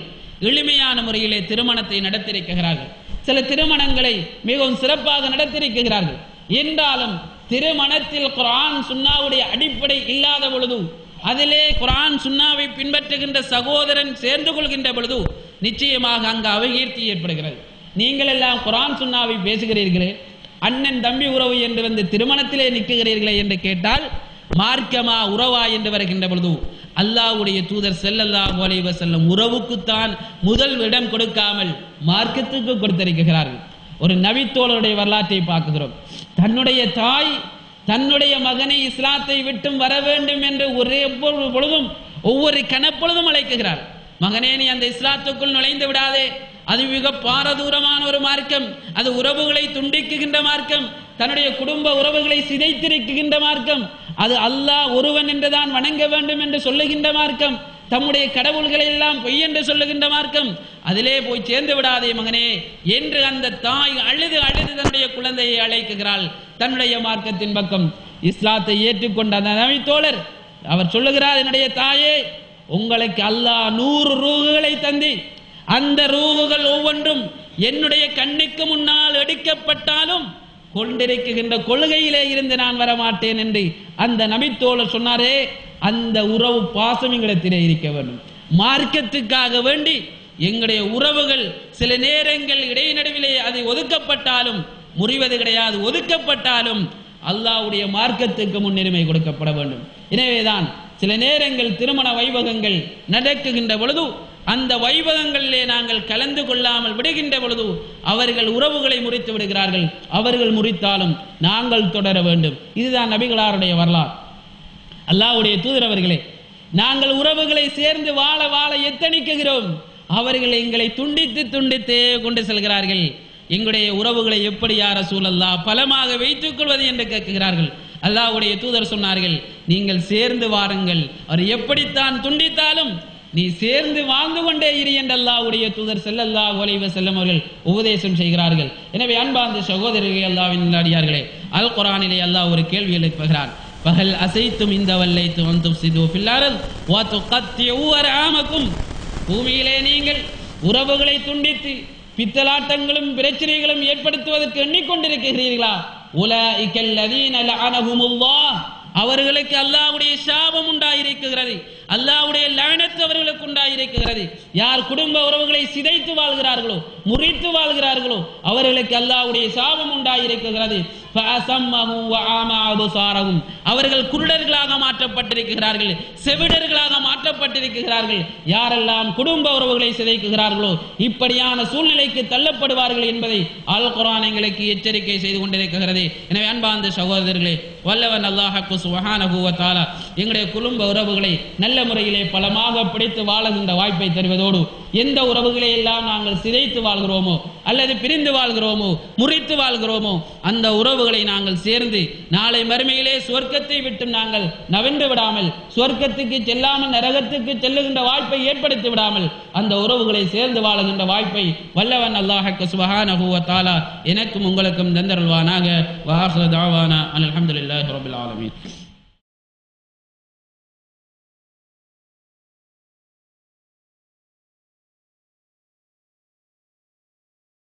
எளிமையான முறையிலே திருமணத்தை நடத்திருக்கிறார்கள் சில திருமணங்களை மிகவும் சிறப்பாக நடத்திருக்கிறார்கள் என்றாலும் திருமணத்தில் குர்ஆன் சுன்னாவுடைய அடிப்படை இல்லாத பொழுது அதிலே குர்ஆன் சுன்னாவை பின்பற்றுகின்ற சகோதரன் சேர்ந்து கொள்கின்ற பொழுது நிச்சயமாக அங்கு அவகீர்த்தி ஏற்படுகிறது நீங்கள் எல்லாம் குர்ஆன் சுன்னாவை பேசுகிறீர்களே அண்ணன் தம்பி உறவு என்று வந்து திருமணத்திலே நிற்குகிறீர்களே என்று கேட்டால் மார்க்கமா உறவா என்று வருகின்ற பொழுது அல்லாஹ்வுடைய தூதர் ஸல்லல்லாஹு அலைஹி வஸல்லம் உறவுக்குத்தான் முதல் இடம் கொடுக்காமல் மார்க்கத்துக்கு கொடுத்திருக்கிறார்கள் ஒரு நபித்தோழருடைய வரலாற்றை பார்க்கிறோம் தன்னுடைய தாய் தன்னுடைய மகனை இஸ்லாத்தை விட்டும் வர வேண்டும் என்று ஒரே பொழு- பொழுதும் ஒவ்வொரு கணப்பொழுதும் அழைக்குகிறார் மகனே நீ அந்த இஸ்லாத்துக்குள் நுழைந்து விடாதே அது மிக பாரதூரமான ஒரு மார்க்கம் அது உறவுகளை துண்டிக்குகின்ற மார்க்கம் தன்னுடைய குடும்ப உறவுகளை சிதைத்திருக்குகின்ற மார்க்கம் அது அல்லாஹ் ஒருவன் என்றுதான் வணங்க வேண்டும் என்று சொல்லுகின்ற மார்க்கம் தம்முடைய கடவுள்களை எல்லாம் பொய் என்று சொல்லுகின்ற மார்க்கம் அதிலே போய் சேர்ந்து விடாதே மகனே என்று அந்த தாய் அழுது அழுது தன்னுடைய குழந்தையை அழைக்குகிறாள் தன்னுடைய மார்க்கத்தின் பக்கம் இஸ்லாத்தை ஏற்றுக்கொண்ட அந்த நபித்தோழர் அவர் சொல்லுகிறார் என்னுடைய தாயே உங்களுக்கு அல்லாஹ் நூறு ரூகுகளை தந்தி அந்த ரூகுகள் ஒவ்வொன்றும் என்னுடைய கண்ணுக்கு முன்னால் எடுக்கப்பட்டாலும் கொண்டிருக்கின்ற கொள்கையிலே இருந்து நான் வரமாட்டேன் என்று அந்த நபித்தோழர் சொன்னாரே அந்த உறவு பாசம் எங்களிடத்திலே இருக்க வேண்டும் மார்க்கத்துக்காக வேண்டி எங்களுடைய உறவுகள் சில நேரங்கள் இடைநடுவிலே அது ஒதுக்கப்பட்டாலும் முறிவது கிடையாது ஒதுக்கப்பட்டாலும் அல்லாஹ்வுடைய மார்க்கத்துக்கு முன்னுரிமை கொடுக்கப்பட வேண்டும் எனவேதான் சில நேரங்கள் திருமண வைபவங்கள் நடக்குகின்ற பொழுது அந்த வைபவங்களிலே நாங்கள் கலந்து கொள்ளாமல் விடுகின்ற பொழுது அவர்கள் உறவுகளை முறித்து விடுகிறார்கள் அவர்கள் முறித்தாலும் நாங்கள் தொடர வேண்டும் இதுதான் நபிகளாருடைய வரலாறு அல்லாஹ்வுடைய தூதர் அவர்களே நாங்கள் உறவுகளை சேர்ந்து வாழ வாழ எத்தனிக்குகிறோம் அவர்கள் எங்களை துண்டித்து துண்டித்தே கொண்டு செல்கிறார்கள் எங்களுடைய உறவுகளை எப்படி யார சூழல்லா பலமாக வைத்துக் கொள்வது என்று கேட்கிறார்கள் அல்லாஹ்வுடைய தூதர் சொன்னார்கள் நீங்கள் சேர்ந்து வாருங்கள் அவர் எப்படித்தான் துண்டித்தாலும் நீ சேர்ந்து வாழ்ந்து கொண்டே இரு என்று அல்லாஹ்வுடைய தூதர் ஸல்லல்லாஹு அலைஹி வஸல்லம் அவர்கள் உபதேசம் செய்கிறார்கள் எனவே அன்பார்ந்த சகோதரர்களே அல்லாஹ்வின் அடியார்களே அல் குர்ஆனிலே அல்லாஹ் ஒரு கேள்வி எழுப்புகிறார் பகல் அசைத்தும் இந்த வல்லைத்து வந்தும் சிது பில்லாரல் வாத்து கத்தியூ அராமக்கும் பூமியிலே நீங்கள் உறவுகளை துண்டித்து பித்தலாட்டங்களும் பிரச்சனைகளும் ஏற்படுத்துவதற்கு எண்ணிக்கொண்டிருக்கிறீர்களா உலாஇக்கல் லதீன லஅனஹுமுல்லாஹ் அவர்களுக்கு அல்லாஹ்வுடைய சாபம் உண்டாயிருக்கிறது அல்லாஹ்வுடைய லعنத் அவர்களுக்கு உண்டாயிருக்கிறது யார் குடும்ப உறவுகளை சிதைத்து வாழ்கிறார்களோ முறித்து வாழ்கிறார்களோ அவர்களுக்கு அல்லாஹ்வுடைய சாபம் உண்டாயிருக்கிறது ஃபஅசம்மஹும் வஆமா அபசாரஹும் அவர்கள் குருடர்களாக மாற்றப்பட்டிருக்கிறார்கள் செவிடர்களாக மாற்றப்பட்டிருக்கிறார்கள் யாரெல்லாம் குடும்ப உறவுகளை சிதைக்குகிறார்களோ இப்படியான சூழ்நிலைக்கு தள்ளப்படுவார்கள் என்பதை அல் குர்ஆன் எங்களுக்கு எச்சரிக்கை செய்து கொண்டிருக்கிறது எனவே அன்பார்ந்த சகோதரர்களே வல்லவன் அல்லாஹ்க்கு சுப்ஹானஹு வ தஆலா எங்களுடைய குடும்ப உறவுகளை நல்ல முறையிலே பலமாக பிடித்து வாழுகின்ற வாய்ப்பை தருவதோடு எந்த உறவுகளை எல்லாம் நாங்கள் சிதைத்து வாழ்கிறோமோ அல்லது பிரிந்து வாழ்கிறோமோ முறித்து வாழ்கிறோமோ அந்த உறவுகளை நாங்கள் சேர்ந்து நாளை மறுமையிலே சொர்க்கத்தை விட்டு நாங்கள் நவின்று விடாமல் சொர்க்கத்துக்கு செல்லாமல் நரகத்துக்கு செல்லுகின்ற வாய்ப்பை ஏற்படுத்தி விடாமல் அந்த உறவுகளை சேர்ந்து வாழுகின்ற வாய்ப்பை வல்லவன் அல்லாஹ்க்கு சுபஹானஹு வ தஆலா எனக்கும் உங்களுக்கும் தந்தருள்வானாக வாஹ்ரு தாவானா அல்ஹம்துலில்லாஹி ரப்பில் ஆலமீன்